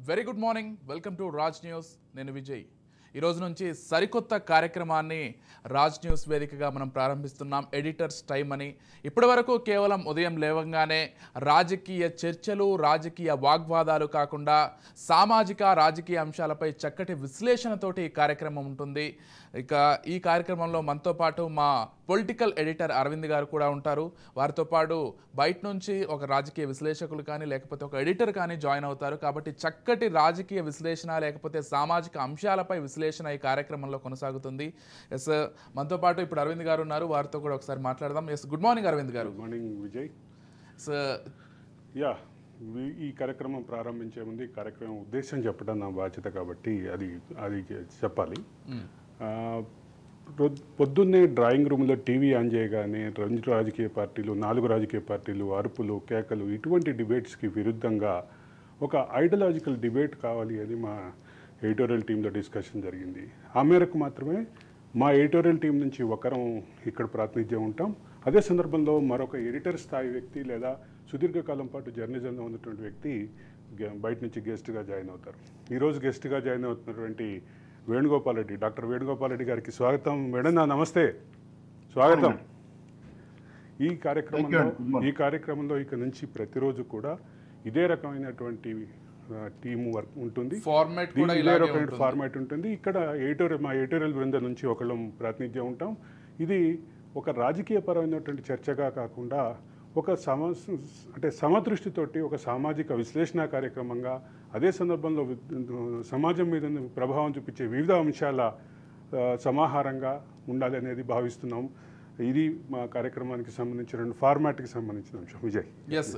Very good morning welcome to Raj news నేను విజయ్ ఈ రోజు నుంచి సరికొత్త కార్యక్రమాన్ని రాజ్ న్యూస్ వేదికగా మనం ప్రారంభిస్తున్నాం ఎడిటర్స్ టైం అని ఇప్పటివరకు కేవలం ఉదయం లేవంగానే రాజకీయ చర్చలు రాజకీయ వాగ్వాదాలు కాకుండా సామాజిక రాజకీయ అంశాలపై చక్కటి విశ్లేషణతోటి ఈ కార్యక్రమం ఉంటుంది ఇక ఈ కార్యక్రమంలో మనతో పాటు మా పొలిటికల్ ఎడిటర్ అరవింద్ గారు కూడా ఉంటారు వారితో పాటు బయట నుంచి ఒక రాజకీయ విశ్లేషకులు కానీ లేకపోతే ఒక ఎడిటర్ కానీ జాయిన్ అవుతారు కాబట్టి చక్కటి రాజకీయ విశ్లేషణ లేకపోతే సామాజిక అంశాలపై విశ్లేషణ ఈ కార్యక్రమంలో కొనసాగుతుంది ఎస్ మనతో పాటు ఇప్పుడు అరవింద్ గారు ఉన్నారు వారితో కూడా ఒకసారి మాట్లాడదాం ఎస్ గుడ్ మార్నింగ్ అరవింద్ గారు good morning Vijay yes yeah వి- ఈ కార్యక్రమం ప్రారంభించే ముందు ఈ కార్యక్రమం ఉద్దేశం చెప్పడం నా బాధ్యత కాబట్టి అది అది చెప్పాలి ఆ, రొ- పొద్దున్నే డ్రాయింగ్ రూమ్లో టీవీ ఆన్ చేయగానే రెండు రాజకీయ పార్టీలు నాలుగు రాజకీయ పార్టీలు అరుపులు కేకలు ఇటువంటి డిబేట్స్కి విరుద్ధంగా ఒక ఐడియాలజికల్ డిబేట్ కావాలి అని మా ఎడిటోరియల్ టీంలో డిస్కషన్ జరిగింది ఆ మేరకు మాత్రమే మా ఎడిటోరియల్ టీం నుంచి ఒకరం ఇక్కడ ప్రాతినిధ్యం ఉంటాం అదే సందర్భంలో మరొక ఎడిటర్ స్థాయి వ్యక్తి లేదా సుదీర్ఘకాలం పాటు జర్నలిజంలో ఉన్నటువంటి వ్యక్తి గె- బయట నుంచి గెస్ట్గా జాయిన్ అవుతారు ఈరోజు గెస్ట్గా జాయిన్ అవుతున్నటువంటి వేణుగోపాల్ రెడ్డి డాక్టర్ వేణుగోపాల్ రెడ్డి గారికి స్వాగతం మేడం నా నమస్తే స్వాగతం ఈ కార్యక్రమంలో ఈ కార్యక్రమంలో ఇక నుంచి ప్రతిరోజు కూడా ఇదే రకమైనటువంటి టీమ్ వర్క్ ఉంటుంది ఫార్మాట్ కూడా దీనికి ఇదే ఇలాగే రకమైన ఉంటుంది ఫార్మాట్ ఉంటుంది ఇక్కడ ఎడిటోరియల్ మా ఎడిటోరియల్ బృందం నుంచి ఒకళ్ళం ప్రాతినిధ్యం ఉంటాం ఇది ఒక రాజకీయ పరమైనటువంటి చర్చగా కాకుండా ఒక సమ అంటే సమదృష్టితోటి ఒక సామాజిక విశ్లేషణ కార్యక్రమంగా అదే సందర్భంలో వి- సమాజం మీద ప్రభావం చూపించే వివిధ అంశాల ఆ, సమాహారంగా ఉండాలి అనేది భావిస్తున్నాం ఇది మా కార్యక్రమానికి సంబంధించిన ఫార్మాట్కి సంబంధించిన అంశం Vijay yes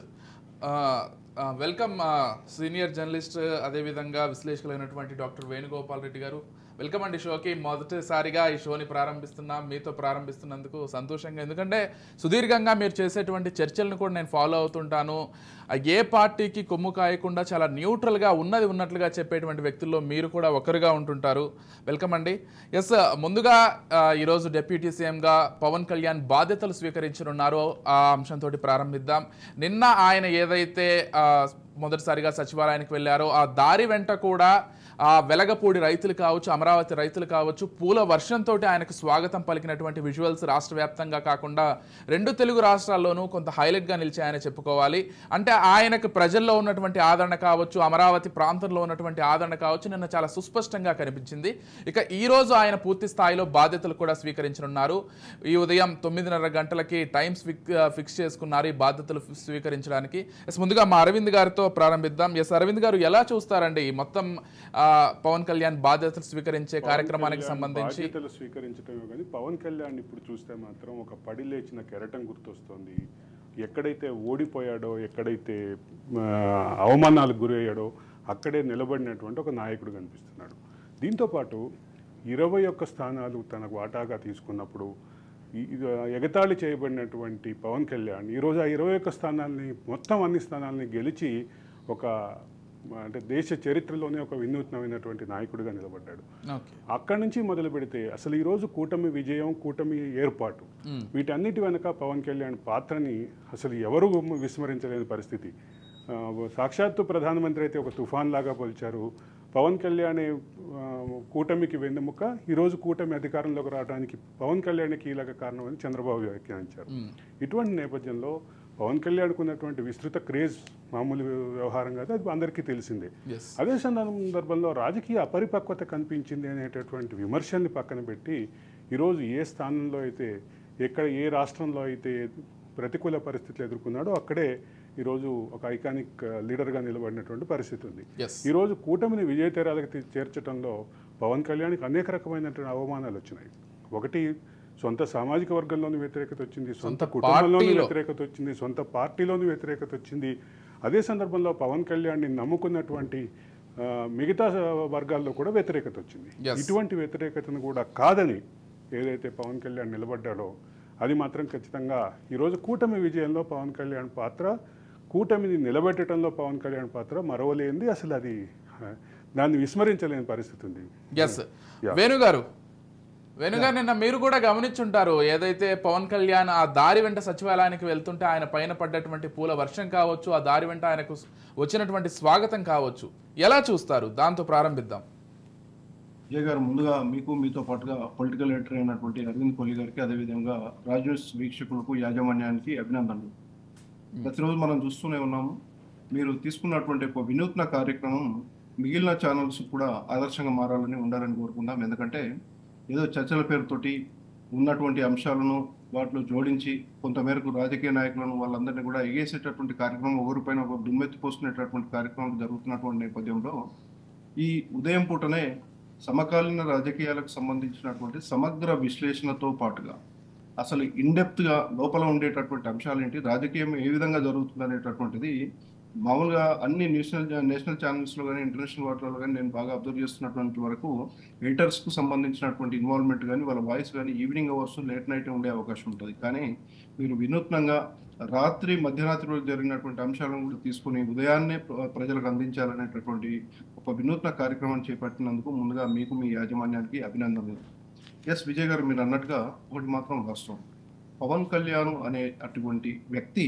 welcome senior journalist అదేవిధంగా విశ్లేషకులైనటువంటి డాక్టర్ వేణుగోపాల్ రెడ్డి గారు వెల్కమ్ అండి షోకి మొదటిసారిగా ఈ షోని ప్రారంభిస్తున్నాం మీతో ప్రారంభిస్తున్నందుకు సంతోషంగా ఎందుకంటే సుదీర్ఘంగా మీరు చేసేటువంటి చర్చలను కూడా నేను ఫాలో అవుతుంటాను ఆ, ఏ పార్టీకి కొమ్ము కాయకుండా చాలా న్యూట్రల్గా ఉన్నది ఉన్నట్లుగా చెప్పేటువంటి వ్యక్తుల్లో మీరు కూడా ఒకరుగా ఉంటుంటారు వెల్కమ్ అండి ఎస్ ముందుగా ఆ, ఈరోజు డిప్యూటీ సీఎంగా పవన్ కళ్యాణ్ బాధ్యతలు స్వీకరించనున్నారో ఆ అంశంతో ప్రారంభిద్దాం నిన్న ఆయన ఏదైతే ఆ, మొదటిసారిగా సచివాలయానికి వెళ్ళారో ఆ దారి వెంట కూడా ఆ వెలగపూడి రైతులు కావచ్చు అమరావతి రైతులు కావచ్చు పూల వర్షంతో ఆయనకు స్వాగతం పలికినటువంటి విజువల్స్ రాష్ట్ర వ్యాప్తంగా కాకుండా రెండు తెలుగు రాష్ట్రాల్లోనూ కొంత హైలైట్గా నిలిచాయని చెప్పుకోవాలి అంటే ఆయనకు ప్రజల్లో ఉన్నటువంటి ఆదరణ కావచ్చు అమరావతి ప్రాంతంలో ఉన్నటువంటి ఆదరణ కావచ్చు నిన్న చాలా సుస్పష్టంగా కనిపించింది ఇక ఈ రోజు ఆయన పూర్తి స్థాయిలో బాధ్యతలు కూడా స్వీకరించనున్నారు ఈ ఉదయం తొమ్మిదిన్నర గంటలకి టైమ్స్ ఫిక్స్ చేసుకున్నారు ఈ బాధ్యతలు స్వీకరించడానికి ఎస్ ముందుగా మా అరవింద్ గారితో ప్రారంభిద్దాం ఎస్ అరవింద్ గారు ఎలా చూస్తారండి ఈ మొత్తం ఆ, పవన్ కళ్యాణ్ బాధ్యతలు స్వీకరించే కార్యక్రమానికి కళ్యాణ్ సంబంధించి బాధ్యతలు స్వీకరించడమే కానీ పవన్ కళ్యాణ్ ఇప్పుడు చూస్తే మాత్రం ఒక పడి లేచిన కెరటం గుర్తొస్తుంది ఎక్కడైతే ఓడిపోయాడో ఎక్కడైతే ఆ, అవమానాలకు గురయ్యాడో అక్కడే నిలబడినటువంటి ఒక నాయకుడు కనిపిస్తున్నాడు దీంతోపాటు ఇరవై ఒక్క స్థానాలు తన వాటాగా తీసుకున్నప్పుడు ఈ- ఇది ఎగతాళి చేయబడినటువంటి పవన్ కళ్యాణ్ ఈరోజు ఆ ఇరవై ఒక్క స్థానాల్ని మొత్తం అన్ని స్థానాల్ని గెలిచి ఒక అంటే దేశ చరిత్రలోనే ఒక వినూత్నమైనటువంటి నాయకుడిగా నిలబడ్డాడు ఓకే అక్కడి నుంచి మొదలు పెడితే అసలు ఈరోజు కూటమి విజయం కూటమి ఏర్పాటు వీటన్నిటి వెనక పవన్ కళ్యాణ్ పాత్రని అసలు ఎవరు విస్మరించలేని పరిస్థితి ఆ, సాక్షాత్తు ప్రధానమంత్రి అయితే ఒక తుఫాన్ లాగా పోల్చారు పవన్ కళ్యాణ్ ఆ, కూటమికి వెన్నెముక ఈరోజు కూటమి అధికారంలోకి రావడానికి పవన్ కళ్యాణ్ కీలక కారణం అని చంద్రబాబు వ్యాఖ్యానించారు ఇటువంటి నేపథ్యంలో పవన్ కళ్యాణ్కు ఉన్నటువంటి విస్తృత క్రేజ్ మామూలు వ్యవహారం కాదు అది అందరికీ తెలిసిందే ఎస్ అదే సందర్భంలో రాజకీయ అపరిపక్వత కనిపించింది అనేటటువంటి విమర్శల్ని పక్కన పెట్టి ఈరోజు ఏ స్థానంలో అయితే ఎక్కడ ఏ రాష్ట్రంలో అయితే ప్రతికూల పరిస్థితులు ఎదుర్కొన్నాడో అక్కడే ఈరోజు ఒక ఐకానిక్ లీడర్గా నిలబడినటువంటి పరిస్థితి ఉంది ఎస్ ఈరోజు కూటమిని విజయతేరాలకు తీ- చేర్చడంలో పవన్ కళ్యాణ్కి అనేక రకమైనటువంటి అవమానాలు వచ్చినాయి ఒకటి సొంత సామాజిక వర్గంలోని వ్యతిరేకత వచ్చింది సొంత సొంత కుటుంబంలోని పార్టీలో. వ్యతిరేకత వచ్చింది సొంత పార్టీలోని వ్యతిరేకత వచ్చింది అదే సందర్భంలో పవన్ కళ్యాణ్ని నమ్ముకున్నటువంటి ఆ, మిగతా వర్గాల్లో కూడా వ్యతిరేకత వచ్చింది Yes. ఇటువంటి వ్యతిరేకతను కూడా కాదని ఏదైతే పవన్ కళ్యాణ్ నిలబడ్డాడో అది మాత్రం ఖచ్చితంగా ఈరోజు కూటమి విజయంలో పవన్ కళ్యాణ్ పాత్ర కూటమిని నిలబెట్టడంలో పవన్ కళ్యాణ్ పాత్ర మరవలేనిది అసలు అది ఆ, దాన్ని విస్మరించలేని పరిస్థితి ఉంది ఎస్ వేణు గారు వెనుక నిన్న మీరు కూడా గమనించుంటారు ఏదైతే పవన్ కళ్యాణ్ ఆ దారి వెంట సచివాలయానికి వెళ్తుంటే ఆయన పైన పడ్డటువంటి పూల వర్షం కావచ్చు ఆ దారి వెంట ఆయనకు వచ్చినటువంటి స్వాగతం కావచ్చు ఎలా చూస్తారు దాంతో ప్రారంభిద్దాం విజయ్ గారు ముందుగా మీకు మీతో పాటుగా పొలిటికల్ ఎడిటర్ అయినటువంటి అరవింద్ కోహ్లీ గారికి అదేవిధంగా రాజేష్ వీక్షకులకు యాజమాన్యానికి అభినందనలు ప్రతిరోజు మనం చూస్తూనే ఉన్నాము మీరు తీసుకున్నటువంటి ఒక వినూత్న కార్యక్రమం మిగిలిన ఛానల్స్ కూడా ఆదర్శంగా మారాలని ఉండాలని కోరుకుందాం ఎందుకంటే ఏదో చర్చల పేరుతోటి ఉన్నటువంటి అంశాలను వాటిలో జోడించి కొంతమేరకు రాజకీయ నాయకులను వాళ్ళందరినీ కూడా ఎగేసేటటువంటి కార్యక్రమం ఒకరిపైన ఒక దుమ్మెత్తి పోసుకునేటటువంటి కార్యక్రమం జరుగుతున్నటువంటి నేపథ్యంలో ఈ ఉదయం పూటనే సమకాలీన రాజకీయాలకు సంబంధించినటువంటి సమగ్ర విశ్లేషణతో పాటుగా అసలు ఇన్డెప్త్ గా లోపల ఉండేటటువంటి అంశాలు ఏంటి రాజకీయం ఏ విధంగా జరుగుతుంది అనేటటువంటిది మామూలుగా అన్ని నేషనల్ నేషనల్ ఛానల్స్ లో కానీ ఇంటర్నేషనల్ వాటిలో కానీ నేను బాగా అబ్జర్వ్ చేస్తున్నటువంటి వరకు ఎడిటర్స్ కు సంబంధించినటువంటి ఇన్వాల్వ్మెంట్ కానీ వాళ్ళ వాయిస్ కానీ ఈవినింగ్ అవర్స్ లేట్ నైట్ ఉండే అవకాశం ఉంటుంది కానీ మీరు వినూత్నంగా రాత్రి మధ్యరాత్రిలో జరిగినటువంటి అంశాలను కూడా తీసుకుని ఉదయాన్నే ప్ర- ప్రజలకు అందించాలనేటటువంటి ఒక వినూత్న కార్యక్రమం చేపట్టినందుకు ముందుగా మీకు మీ యాజమాన్యానికి అభినందనలు ఎస్ విజయ్ గారు మీరు అన్నట్టుగా ఒకటి మాత్రం వాస్తవం పవన్ కళ్యాణ్ అనే అటువంటి వ్యక్తి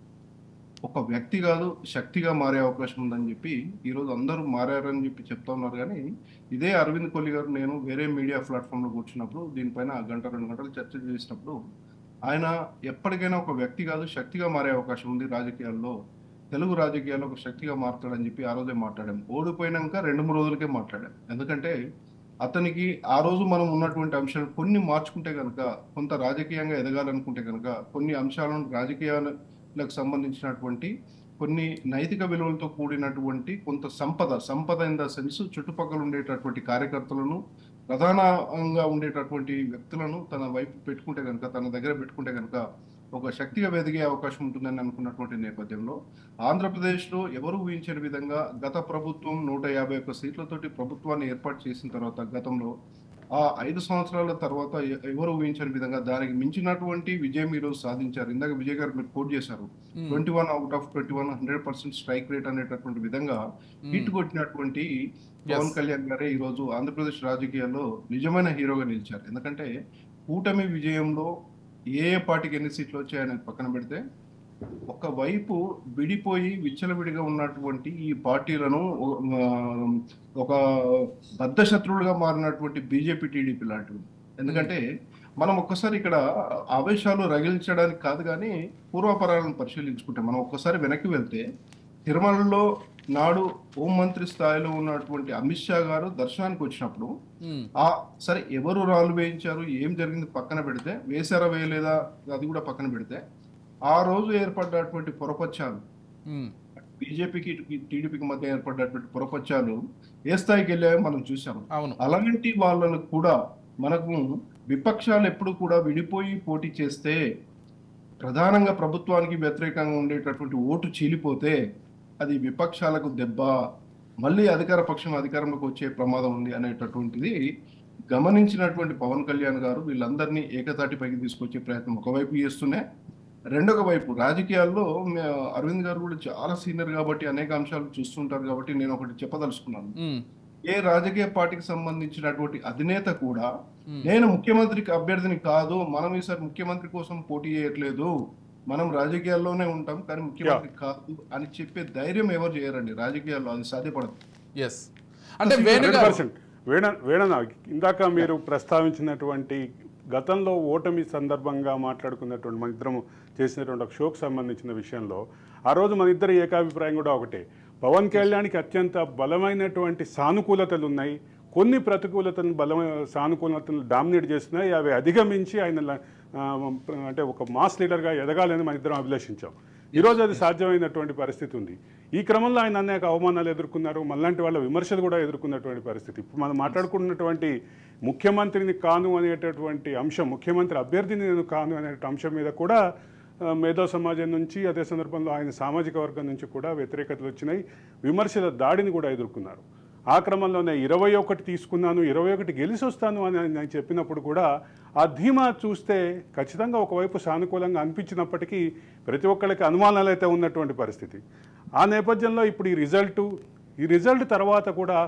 ఒక వ్యక్తి కాదు శక్తిగా మారే అవకాశం ఉందని చెప్పి ఈరోజు అందరూ మారారని చెప్పి చెప్తా ఉన్నారు కానీ ఇదే అరవింద్ కోహ్లీ గారు నేను వేరే మీడియా ప్లాట్ఫామ్లో కూర్చున్నప్పుడు దీనిపైన గంట రెండు గంటలు చర్చ చేసినప్పుడు ఆయన ఎప్పటికైనా ఒక వ్యక్తి కాదు శక్తిగా మారే అవకాశం ఉంది రాజకీయాల్లో తెలుగు రాజకీయాల్లో ఒక శక్తిగా మారుతాడని చెప్పి ఆ రోజే మాట్లాడాం ఓడిపోయినాక రెండు మూడు రోజులకే మాట్లాడాం ఎందుకంటే అతనికి ఆ రోజు మనం ఉన్నటువంటి అంశాలు కొన్ని మార్చుకుంటే కనుక కొంత రాజకీయంగా ఎదగాలనుకుంటే కనుక కొన్ని అంశాలను రాజకీయాలకు సంబంధించినటువంటి కొన్ని నైతిక విలువలతో కూడినటువంటి కొంత సంపద సంపద ఇన్ ద సెన్స్ చుట్టుపక్కల ఉండేటటువంటి కార్యకర్తలను ప్రధానంగా ఉండేటటువంటి వ్యక్తులను తన వైపు పెట్టుకుంటే కనుక తన దగ్గర పెట్టుకుంటే కనుక ఒక శక్తిగా ఎదిగే అవకాశం ఉంటుందని అనుకున్నటువంటి నేపథ్యంలో ఆంధ్రప్రదేశ్లో ఎవరు ఊహించని విధంగా గత ప్రభుత్వం నూట యాభై ఒక్క సీట్లతోటి ప్రభుత్వాన్ని ఏర్పాటు చేసిన తర్వాత గతంలో ఆ ఐదు సంవత్సరాల తర్వాత ఎ- ఎవరు ఊహించని విధంగా దానికి మించినటువంటి విజయం ఈరోజు సాధించారు ఇందాక విజయ్ గారు మీరు కోట్ చేశారు twenty one out of twenty one hundred percent strike rate అనేటటువంటి విధంగా హిట్ కొట్టినటువంటి పవన్ కళ్యాణ్ గారే ఈ రోజు ఆంధ్రప్రదేశ్ రాజకీయాల్లో నిజమైన హీరోగా నిలిచారు ఎందుకంటే కూటమి విజయంలో ఏ ఏ పార్టీకి ఎన్ని సీట్లు వచ్చాయని పక్కన పెడితే ఒకవైపు విడిపోయి విచ్చలవిడిగా ఉన్నటువంటి ఈ పార్టీలను ఆ, ఒక బద్ధ శత్రువులుగా మారినటువంటి బీజేపీ టీడీపీ లాంటివి ఎందుకంటే మనం ఒక్కసారి ఇక్కడ ఆవేశాలు రగిలించడానికి కాదు కానీ పూర్వపరాలను పరిశీలించుకుంటే మనం ఒక్కసారి వెనక్కి వెళ్తే తిరుమలలో నాడు హోంమంత్రి స్థాయిలో ఉన్నటువంటి అమిత్ షా గారు దర్శనానికి వచ్చినప్పుడు ఉమ్, ఆ సరే ఎవరు రాళ్ళు వేయించారు ఏం జరిగింది పక్కన పెడితే వేశారా వేయలేదా అది కూడా పక్కన పెడితే ఆ రోజు ఏర్పడ్డటువంటి పొరపచ్చాలు ఉమ్, బీజేపీకి టీడీపీకి మధ్య ఏర్పడ్డటువంటి పొరపచ్చాలు ఏ స్థాయికి వెళ్ళాయో మనం చూసాము అవును అలాంటి వాళ్ళను కూడా మనకు విపక్షాలు ఎప్పుడు కూడా విడిపోయి పోటీ చేస్తే ప్రధానంగా ప్రభుత్వానికి వ్యతిరేకంగా ఉండేటటువంటి ఓటు చీలిపోతే అది విపక్షాలకు దెబ్బ మళ్ళీ అధికార పక్షం అధికారంలోకి వచ్చే ప్రమాదం ఉంది అనేటటువంటిది గమనించినటువంటి పవన్ కళ్యాణ్ గారు వీళ్ళందరినీ ఏకతాటిపైకి తీసుకొచ్చే ప్రయత్నం ఒకవైపు చేస్తూనే రెండొక వైపు రాజకీయాల్లో మే- అరవింద్ గారు కూడా చాలా సీనియర్ కాబట్టి అనేక అంశాలు చూస్తుంటారు కాబట్టి నేను ఒకటి చెప్పదలుచుకున్నాను ఉమ్, ఏ రాజకీయ పార్టీకి సంబంధించినటువంటి అధినేత కూడా ఉమ్, నేను ముఖ్యమంత్రికి అభ్యర్థిని కాదు మనం ఈసారి ముఖ్యమంత్రి కోసం పోటీ చేయట్లేదు మనం రాజకీయాల్లోనే ఉంటాం కానీ ముఖ్యమంత్రి కాదు అని చెప్పే ధైర్యం ఎవరు చేయరండి రాజకీయాల్లో అది సాధ్యపడదు ఎస్ అంటే వేణు హండ్రెడ్ గారు పర్సెంట్ వేణ వేణన ఇందాక మీరు ప్రస్తావించినటువంటి గతంలో ఓటమి సందర్భంగా మాట్లాడుకున్నటువంటి మన ఇద్దరం చేసినటువంటి ఒక షోకు సంబంధించిన విషయంలో ఆ రోజు మన ఇద్దరి ఏకాభిప్రాయం కూడా ఒకటే పవన్ కళ్యాణ్కి అత్యంత బలమైనటువంటి సానుకూలతలు ఉన్నాయి కొన్ని ప్రతికూలతలను బలమైన సానుకూలతలను డామినేట్ చేస్తున్నాయి అవి అధిగమించి ఆయన ల- ఆ, అంటే ఒక మాస్ లీడర్గా ఎదగాలని మన ఇద్దరం అభిలషించాం ఈరోజు అది సాధ్యమైనటువంటి పరిస్థితి ఉంది ఈ క్రమంలో ఆయన అనేక అవమానాలు ఎదుర్కొన్నారు మళ్ళంటి వాళ్ళ విమర్శలు కూడా ఎదుర్కొన్నటువంటి పరిస్థితి ఇప్పుడు మనం మాట్లాడుకున్నటువంటి ముఖ్యమంత్రిని కాను అనేటటువంటి అంశం ముఖ్యమంత్రి అభ్యర్థిని నేను కాను అనే అంశం మీద కూడా ఆ, మేధో సమాజం నుంచి అదే సందర్భంలో ఆయన సామాజిక వర్గం నుంచి కూడా వ్యతిరేకతలు వచ్చినాయి విమర్శల దాడిని కూడా ఎదుర్కొన్నారు ఆ క్రమంలోనే ఇరవై ఒకటి తీసుకున్నాను ఇరవై ఒకటి గెలిచి వస్తాను అని ఆయన చెప్పినప్పుడు కూడా ఆ ధీమా చూస్తే ఖచ్చితంగా ఒకవైపు సానుకూలంగా అనిపించినప్పటికీ ప్రతి ఒక్కరికి అనుమానాలు అయితే ఉన్నటువంటి పరిస్థితి ఆ నేపథ్యంలో ఇప్పుడు ఈ రిజల్టు ఈ రిజల్ట్ తర్వాత కూడా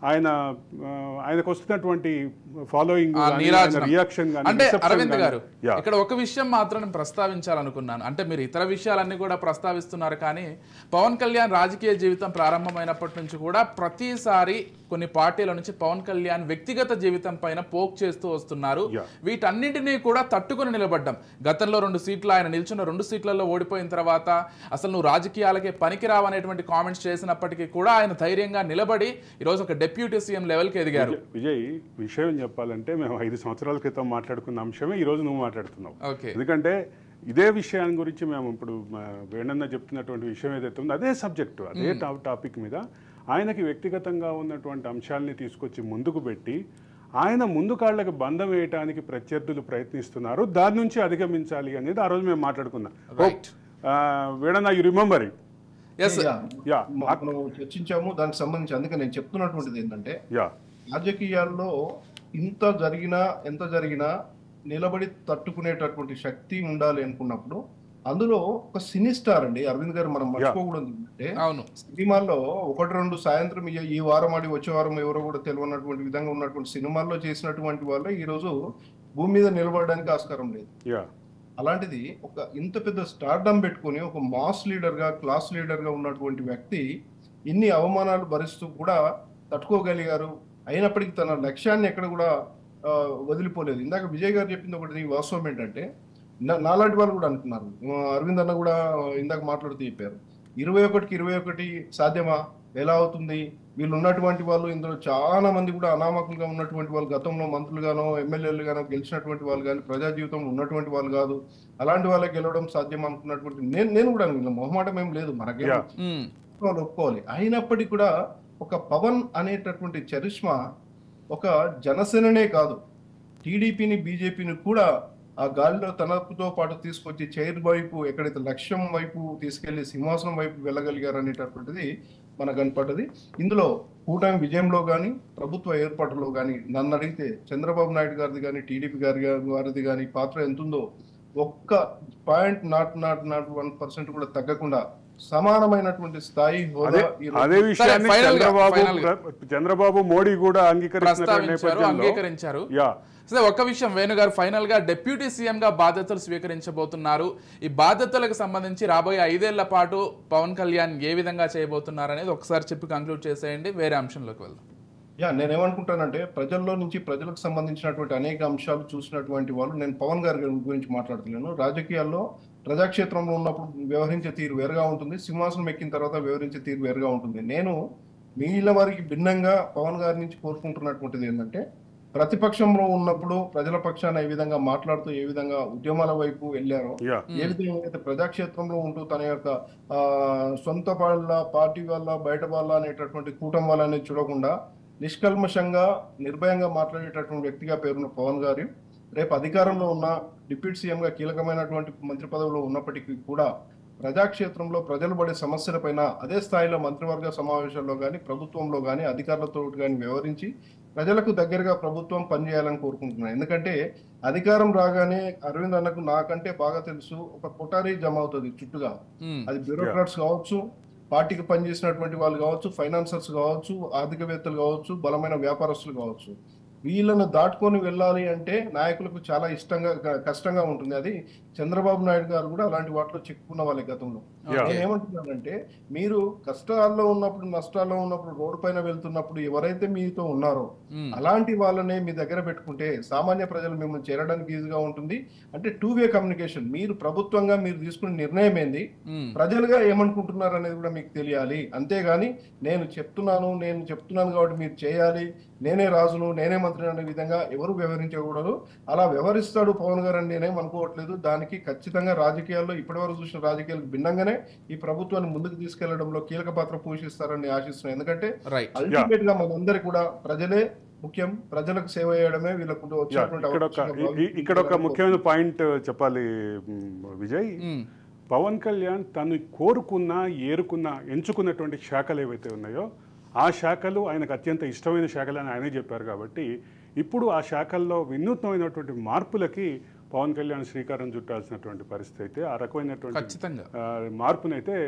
ఆయన ఆ, ఆయనకు వస్తున్నటువంటి ఫాలోయింగ్ ఆ నీరాజనం. రియాక్షన్ అంటే అరవింద్ గారు ఇక్కడ ఒక విషయం మాత్రం నేను ప్రస్తావించాలనుకున్నాను అంటే మీరు ఇతర విషయాలన్నీ కూడా ప్రస్తావిస్తున్నారు కానీ పవన్ కళ్యాణ్ రాజకీయ జీవితం ప్రారంభమైనప్పటి నుంచి కూడా ప్రతిసారి కొన్ని పార్టీల నుంచి పవన్ కళ్యాణ్ వ్యక్తిగత జీవితం పైన పోక్ చేస్తూ వస్తున్నారు Yeah. వీటన్నింటినీ కూడా తట్టుకొని నిలబడ్డం గతంలో రెండు సీట్లు ఆయన నిల్చున్న రెండు సీట్లలో ఓడిపోయిన తర్వాత అసలు నువ్వు రాజకీయాలకే పనికిరావనేటువంటి కామెంట్స్ చేసినప్పటికీ కూడా ఆయన ధైర్యంగా నిలబడి ఈరోజు ఒక డెప్యూటీ సీఎం లెవెల్కి ఎదిగారు విజయ్ విషయం చెప్పాలంటే మేము ఐదు సంవత్సరాల క్రితం మాట్లాడుకున్న అంశమే ఈ రోజు నువ్వు మాట్లాడుతున్నావు ఓకే ఎందుకంటే ఇదే విషయాన్ని గురించి మేము ఇప్పుడు మా వేణన్న చెప్తున్నటువంటి విషయం ఏదైతే ఉందో అదే సబ్జెక్టు అదే టా- టాపిక్ మీద ఆయనకి వ్యక్తిగతంగా ఉన్నటువంటి అంశాలని తీసుకొచ్చి ముందుకు పెట్టి ఆయన ముందు కాళ్ళకి బంధం వేయటానికి ప్రత్యర్థులు ప్రయత్నిస్తున్నారు దాని నుంచి అధిగమించాలి అనేది ఆ రోజు మేము మాట్లాడుకున్నాం రైట్ వేణన్న you remember it yes yeah. Yeah మనం చర్చించాము దానికి సంబంధించి అందుకే నేను చెప్తున్నటువంటిది ఏంటంటే యా రాజకీయాల్లో ఇంత జరిగినా ఎంత జరిగినా నిలబడి తట్టుకునేటటువంటి శక్తి ఉండాలి అనుకున్నప్పుడు అందులో ఒక సినీ స్టార్ అండి అరవింద్ గారు మనం మర్చిపోకూడదు ఏంటంటే అవును సినిమాల్లో ఒకటి రెండు సాయంత్రం ఈ- ఈ వారం ఆడి వచ్చే వారం ఎవరో కూడా తెలియనటువంటి విధంగా ఉన్నటువంటి సినిమాల్లో చేసినటువంటి వాళ్ళే ఈ రోజు భూమి మీద నిలబడడానికి ఆస్కారం లేదు యా అలాంటిది ఒక ఇంత పెద్ద స్టార్డమ్ పెట్టుకొని ఒక మాస్ లీడర్ గా క్లాస్ లీడర్ గా ఉన్నటువంటి వ్యక్తి ఇన్ని అవమానాలు భరిస్తూ కూడా తట్టుకోగలిగారు అయినప్పటికీ తన లక్ష్యాన్ని ఎక్కడ కూడా ఆ, వదిలిపోలేదు ఇందాక విజయ్ గారు చెప్పింది ఒకటి వాస్తవం ఏంటంటే నా- నాలాంటి వాళ్ళు కూడా అంటున్నారు ఆ, అరవింద్ అన్న కూడా ఇందాక మాట్లాడుతూ చెప్పారు ఇరవై ఒకటికి ఇరవై ఒకటి సాధ్యమా ఎలా అవుతుంది వీళ్ళు ఉన్నటువంటి వాళ్ళు ఇందులో చాలా మంది కూడా అనామకులుగా ఉన్నటువంటి వాళ్ళు గతంలో మంత్రులుగానో ఎమ్మెల్యేలుగానో గెలిచినటువంటి వాళ్ళు కానీ ప్రజా జీవితంలో ఉన్నటువంటి వాళ్ళు కాదు అలాంటి వాళ్ళకి గెలవడం సాధ్యం అనుకున్నటువంటి నేను నేను కూడా అనుకున్నాను మొహమాటం ఏం లేదు మనకేం Yeah. ఉమ్. వాళ్ళు ఒప్పుకోవాలి అయినప్పటికీ కూడా ఒక పవన్ అనేటటువంటి చరిష్మా ఒక జనసేననే కాదు టీడీపీని బీజేపీని కూడా ఆ గాలిలో తనతో పాటు తీసుకొచ్చి చైర్ వైపు ఎక్కడైతే లక్ష్యం వైపు తీసుకెళ్లి సింహాసనం వైపు వెళ్ళగలిగారు అనేటటువంటిది మనకు కనపడ్డది ఇందులో కూటమి విజయంలో కానీ ప్రభుత్వ ఏర్పాటులో కానీ నన్ను అడిగితే చంద్రబాబు నాయుడు గారిది కానీ టీడీపీ గారి వారిది కానీ పాత్ర ఎంతుందో ఒక్క point not not not one percent కూడా తగ్గకుండా సమానమైనటువంటి స్థాయి హోదా అదే ఈ రోజు- అదే విషయాన్ని final గా, చంద్రబాబు final గా. చంద్రబాబు మోడీ కూడా అంగీకరించిన ప్రస్తావించారు నేపథ్యంలో అంగీకరించారు యా సరే ఒక్క విషయం వేణు గారు ఫైనల్ గా డిప్యూటీ సీఎం గా బాధ్యతలు స్వీకరించబోతున్నారు ఈ బాధ్యతలకు సంబంధించి రాబోయే ఐదేళ్ల పాటు పవన్ కళ్యాణ్ ఏ విధంగా చేయబోతున్నారు అనేది ఒకసారి చెప్పి కంక్లూడ్ చేసేయండి వేరే అంశంలోకి వెళ్దాం యా నేనేమనుకుంటానంటే ప్రజల్లో నుంచి ప్రజలకు సంబంధించినటువంటి అనేక అంశాలు చూసినటువంటి వాళ్ళు నేను పవన్ గారి గురించి మాట్లాడుతున్నాను రాజకీయాల్లో ప్రజాక్షేత్రంలో ఉన్నప్పుడు వ్యవహరించే తీరు వేరుగా ఉంటుంది సింహాసనం ఎక్కిన తర్వాత వ్యవహరించే తీరు వేరుగా ఉంటుంది నేను మిగిలిన వారికి భిన్నంగా పవన్ గారి నుంచి కోరుకుంటున్నటువంటిది ఏంటంటే ప్రతిపక్షంలో ఉన్నప్పుడు ప్రజల పక్షాన ఏ విధంగా మాట్లాడుతూ ఏ విధంగా ఉద్యమాల వైపు వెళ్ళారో యా ఏ విధంగా అయితే ప్రజాక్షేత్రంలో ఉంటూ తన యొక్క ఆ, సొంత వాళ్ళ పార్టీ వాళ్ళ బయట వాళ్ళ అనేటటువంటి కూటమి వాళ్ళ అనేది చూడకుండా నిష్కల్మషంగా నిర్భయంగా మాట్లాడేటటువంటి వ్యక్తిగా పేరున్న పవన్ గారు రేపు అధికారంలో ఉన్న డిప్యూటీ సీఎంగా కీలకమైనటువంటి మంత్రి పదవిలో ఉన్నప్పటికీ కూడా ప్రజాక్షేత్రంలో ప్రజలు పడే సమస్యలపైన అదే స్థాయిలో మంత్రివర్గ సమావేశాల్లో కానీ ప్రభుత్వంలో కానీ అధికారులతో కానీ వ్యవహరించి ప్రజలకు దగ్గరగా ప్రభుత్వం పనిచేయాలని కోరుకుంటున్నాను ఎందుకంటే అధికారం రాగానే అరవింద్ అన్నకు నాకంటే బాగా తెలుసు ఒక కొటారీ జమ అవుతుంది చుట్టుగా ఉమ్. అది బ్యూరోక్రాట్స్ కావచ్చు పార్టీకి పనిచేసినటువంటి వాళ్ళు కావచ్చు ఫైనాన్సర్స్ కావచ్చు ఆర్థికవేత్తలు కావచ్చు బలమైన వ్యాపారస్తులు కావచ్చు వీళ్ళను దాటుకొని వెళ్ళాలి అంటే నాయకులకు చాలా ఇష్టంగా క- కష్టంగా ఉంటుంది అది చంద్రబాబు నాయుడు గారు కూడా అలాంటి వాటిలో చిక్కుకున్న వాళ్ళే గతంలో Yeah. నేను ఏమంటున్నానంటే మీరు కష్టాల్లో ఉన్నప్పుడు నష్టాల్లో ఉన్నప్పుడు రోడ్డు పైన వెళ్తున్నప్పుడు ఎవరైతే మీతో ఉన్నారో ఉమ్. అలాంటి వాళ్ళనే మీ దగ్గర పెట్టుకుంటే సామాన్య ప్రజలు మిమ్మల్ని చేరడానికి ఈజీగా ఉంటుంది అంటే టూ వే కమ్యూనికేషన్ మీరు ప్రభుత్వంగా మీరు తీసుకున్న నిర్ణయం ఏంది ఉమ్. ప్రజలుగా ఏమనుకుంటున్నారు అనేది కూడా మీకు తెలియాలి అంతేగాని నేను చెప్తున్నాను నేను చెప్తున్నాను కాబట్టి మీరు చేయాలి నేనే రాజును నేనే మంత్రి అనే విధంగా ఎవరు వ్యవహరించకూడదు అలా వ్యవహరిస్తాడు పవన్ గారు అని నేనేం అనుకోవట్లేదు దానికి ఖచ్చితంగా రాజకీయాల్లో ఇప్పటివరకు చూసిన రాజకీయాలకు భిన్నంగానే ఈ ప్రభుత్వాన్ని ముందుకు తీసుకెళ్లడంలో కీలక పాత్ర పోషిస్తారని ఆశిస్తున్నాను ఎందుకంటే రైట్ అల్టిమేట్ గా మనందరి కూడా ప్రజలే ముఖ్యం ప్రజలకు సేవ చేయడమే వీళ్ళకు యా వచ్చినటువంటి ఇక్కడ ఒక అవకాశంగా ఇ- ఇ- ఇక్కడ ఒక ముఖ్యమైన పాయింట్ చెప్పాలి మ్, విజయ్ ఉమ్. పవన్ కళ్యాణ్ తను కోరుకున్న ఏరుకున్న ఎంచుకున్నటువంటి శాఖలు ఏవైతే ఉన్నాయో ఆ శాఖలు ఆయనకు అత్యంత ఇష్టమైన శాఖలు అని ఆయనే చెప్పారు కాబట్టి ఇప్పుడు ఆ శాఖల్లో వినూత్నమైనటువంటి మార్పులకి పవన్ కళ్యాణ్ శ్రీకారం చుట్టాల్సినటువంటి పరిస్థితి అయితే ఆ రకమైనటువంటి ఖచ్చితంగా ఆ, మార్పునైతే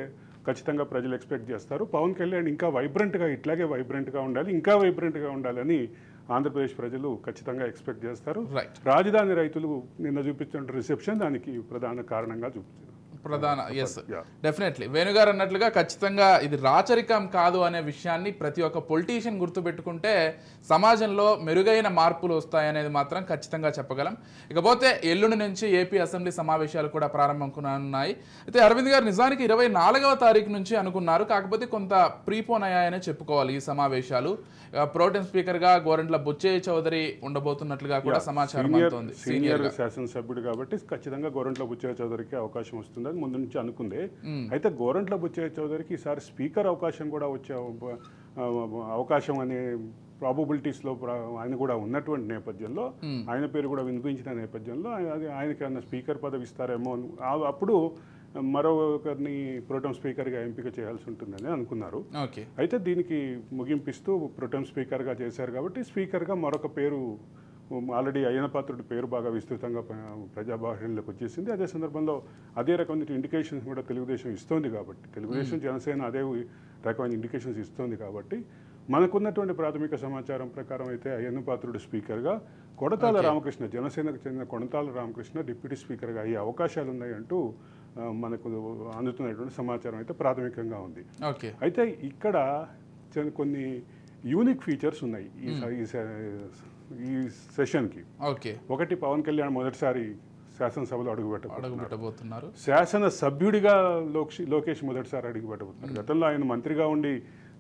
ఖచ్చితంగా ప్రజలు ఎక్స్పెక్ట్ చేస్తారు పవన్ కళ్యాణ్ ఇంకా వైబ్రెంట్గా ఇట్లాగే వైబ్రెంట్గా ఉండాలి ఇంకా వైబ్రెంట్గా ఉండాలని ఆంధ్రప్రదేశ్ ప్రజలు ఖచ్చితంగా ఎక్స్పెక్ట్ చేస్తారు రైట్ రాజధాని రైతులు నిన్న చూపించిన రిసెప్షన్ దానికి ప్రధాన కారణంగా చూపించారు ప్రధాన ఎస్ Yeah. డెఫినెట్లీ వేణుగారు అన్నట్లుగా ఖచ్చితంగా ఇది రాచరికం కాదు అనే విషయాన్ని ప్రతి ఒక్క పొలిటీషియన్ గుర్తుపెట్టుకుంటే సమాజంలో మెరుగైన మార్పులు వస్తాయనేది మాత్రం ఖచ్చితంగా చెప్పగలం ఇకపోతే ఎల్లుండి నుంచి ఏపీ అసెంబ్లీ సమావేశాలు కూడా ప్రారంభం కానున్నాయి అయితే అరవింద్ గారు నిజానికి ఇరవై నాలుగవ తారీఖు నుంచి అనుకున్నారు కాకపోతే కొంత ప్రీపోన్ అయ్యాయనే చెప్పుకోవాలి ఈ సమావేశాలు ప్రోటెం స్పీకర్ గా గోరంట్ల బుచ్చయ్య చౌదరి ఉండబోతున్నట్లుగా కూడా సమాచారం సీనియర్ అందుతోంది సీనియర్ శాసనసభ్యుడు కాబట్టి ఖచ్చితంగా గోరంట్ల బుచ్చయ్య చౌదరికి అవకాశం వస్తుందని ముందు నుంచి అనుకుందే అయితే గోరంట్ల బుచ్చయ్య చౌదరికి ఈసారి స్పీకర్ అవకాశం కూడా వచ్చే అవ- అవకాశం అనే ప్రాబబిలిటీస్లో ఆయన కూడా ఉన్నటువంటి నేపథ్యంలో ఆయన పేరు కూడా వినిపించిన నేపథ్యంలో ఆయన- అది ఆయనకి ఏమన్నా స్పీకర్ పదవి ఇస్తారేమో అని- ఆ- అప్పుడు మరొకరిని ప్రోటం స్పీకర్గా ఎంపిక చేయాల్సి ఉంటుందని అనుకున్నారు ఓకే అయితే దీనికి ముగింపిస్తూ ప్రొటెం స్పీకర్గా చేశారు కాబట్టి స్పీకర్గా మరొక పేరు ఆల్రెడీ అయ్యన పాత్రుడి పేరు బాగా విస్తృతంగా ప- ప్రజాభాషణలోకి వచ్చేసింది అదే సందర్భంలో అదే రకమైన ఇండికేషన్స్ కూడా తెలుగుదేశం ఇస్తోంది కాబట్టి తెలుగుదేశం జనసేన అదే రకమైన ఇండికేషన్స్ ఇస్తోంది కాబట్టి మనకున్నటువంటి ప్రాథమిక సమాచారం ప్రకారం అయితే అయ్యన్న పాత్రుడు స్పీకర్గా కొడతాల రామకృష్ణ జనసేనకు చెందిన కొడతాల రామకృష్ణ డిప్యూటీ స్పీకర్గా అయ్యే అవకాశాలు ఉన్నాయంటూ ఆ, మనకు అందుతున్నటువంటి సమాచారం అయితే ప్రాథమికంగా ఉంది ఓకే అయితే ఇక్కడ చిన్న కొన్ని యూనిక్ ఫీచర్స్ ఉన్నాయి ఈ స- ఈ సె- ఈ సెషన్కి ఓకే ఒకటి పవన్ కళ్యాణ్ మొదటిసారి శాసనసభలో అడుగుపెట్ట అడుగు పెట్టబోతున్నారు శాసన సభ్యుడిగా లోక్షి లోకేష్ మొదటిసారి అడుగుపెట్టబోతున్నారు గతంలో ఆయన మంత్రిగా ఉండి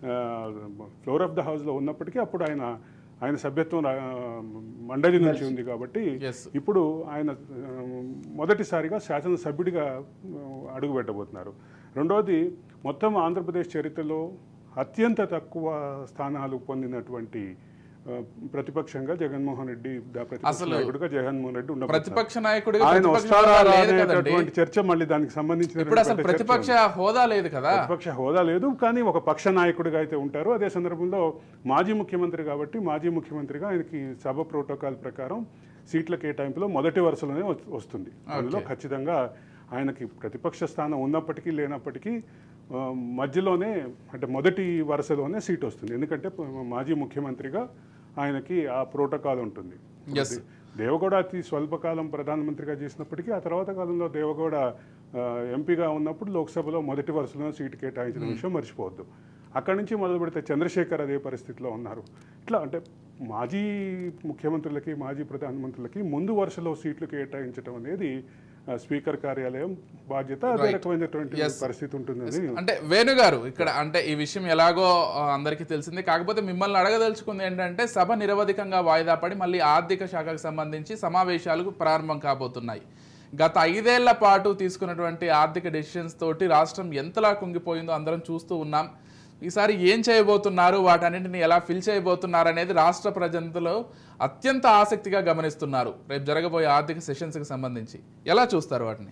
ఫ్లోర్ ఆఫ్ ద హౌస్లో ఉన్నప్పటికీ అప్పుడు ఆయన ఆయన సభ్యత్వం రా- మండలి నుంచి ఉంది కాబట్టి Yes. ఇప్పుడు ఆయన ఆ, మొదటిసారిగా శాసనసభ్యుడిగా ఆ, అడుగుపెట్టబోతున్నారు రెండవది మొత్తం ఆంధ్రప్రదేశ్ చరిత్రలో అత్యంత తక్కువ స్థానాలు పొందినటువంటి ఆ, ప్రతిపక్షంగా జగన్మోహన్ రెడ్డి దా- ప్రతిపక్ష అసలు నాయకుడిగా జగన్మోహన్ రెడ్డి ఉండబోతున్నారు. ప్రతిపక్ష నాయకుడిగా ఆయన ప్రతిపక్ష వస్తారా హోదా లేదు కదండి అనేటటువంటి చర్చ మళ్ళీ దానికి సంబంధించిన ఇప్పుడు అసలు ప్రతిపక్ష హోదా లేదు కదా ప్రతిపక్ష హోదా లేదు కానీ ఒక పక్ష నాయకుడిగా అయితే ఉంటారు అదే సందర్భంలో మాజీ ముఖ్యమంత్రి కాబట్టి మాజీ ముఖ్యమంత్రిగా ఆయనకి సభ ప్రోటోకాల్ ప్రకారం సీట్ల కేటాయింపులో మొదటి వరుసలోనే వస్- వస్తుంది అందులో ఖచ్చితంగా ఆయనకి ప్రతిపక్ష స్థానం ఉన్నప్పటికీ లేనప్పటికీ ఆ, మధ్యలోనే అంటే మొదటి వరుసలోనే సీట్ వస్తుంది ఎందుకంటే ప- మాజీ ముఖ్యమంత్రిగా ఆయనకి ఆ ప్రోటోకాల్ ఉంటుంది Yes. దేవగౌడ అతి స్వల్పకాలం ప్రధానమంత్రిగా చేసినప్పటికీ ఆ తర్వాత కాలంలో దేవగౌడ ఆ, ఎంపీగా ఉన్నప్పుడు లోక్సభలో మొదటి వరుసలో సీటు కేటాయించిన విషయం మర్చిపోవద్దు అక్కడి నుంచి మొదలు పెడితే చంద్రశేఖర్ అదే పరిస్థితిలో ఉన్నారు ఇట్లా అంటే మాజీ ముఖ్యమంత్రులకి మాజీ ప్రధానమంత్రులకి ముందు వరుసలో సీట్లు కేటాయించడం అనేది ఆ, స్పీకర్ కార్యాలయం బాధ్యత అదే రకమైనటువంటి Yes. పరిస్థితి ఉంటుందని అంటే వేణు గారు ఇక్కడ అంటే ఈ విషయం ఎలాగో ఆ, అందరికీ తెలిసింది కాకపోతే మిమ్మల్ని అడగదలుచుకుంది ఏంటంటే సభ నిరవధికంగా వాయిదా పడి మళ్ళీ ఆర్థిక శాఖకు సంబంధించి సమావేశాలు ప్రారంభం కాబోతున్నాయి గత ఐదేళ్ల పాటు తీసుకున్నటువంటి ఆర్థిక డెసిషన్స్ తోటి రాష్ట్రం ఎంతలా కుంగిపోయిందో అందరం చూస్తూ ఉన్నాం ఈసారి ఏం చేయబోతున్నారు వాటన్నింటిని ఎలా ఫిల్ చేయబోతున్నారు అనేది రాష్ట్ర ప్రజలు అత్యంత ఆసక్తిగా గమనిస్తున్నారు రేపు జరగబోయే ఆర్థిక సెషన్స్కి సంబంధించి ఎలా చూస్తారు వాటిని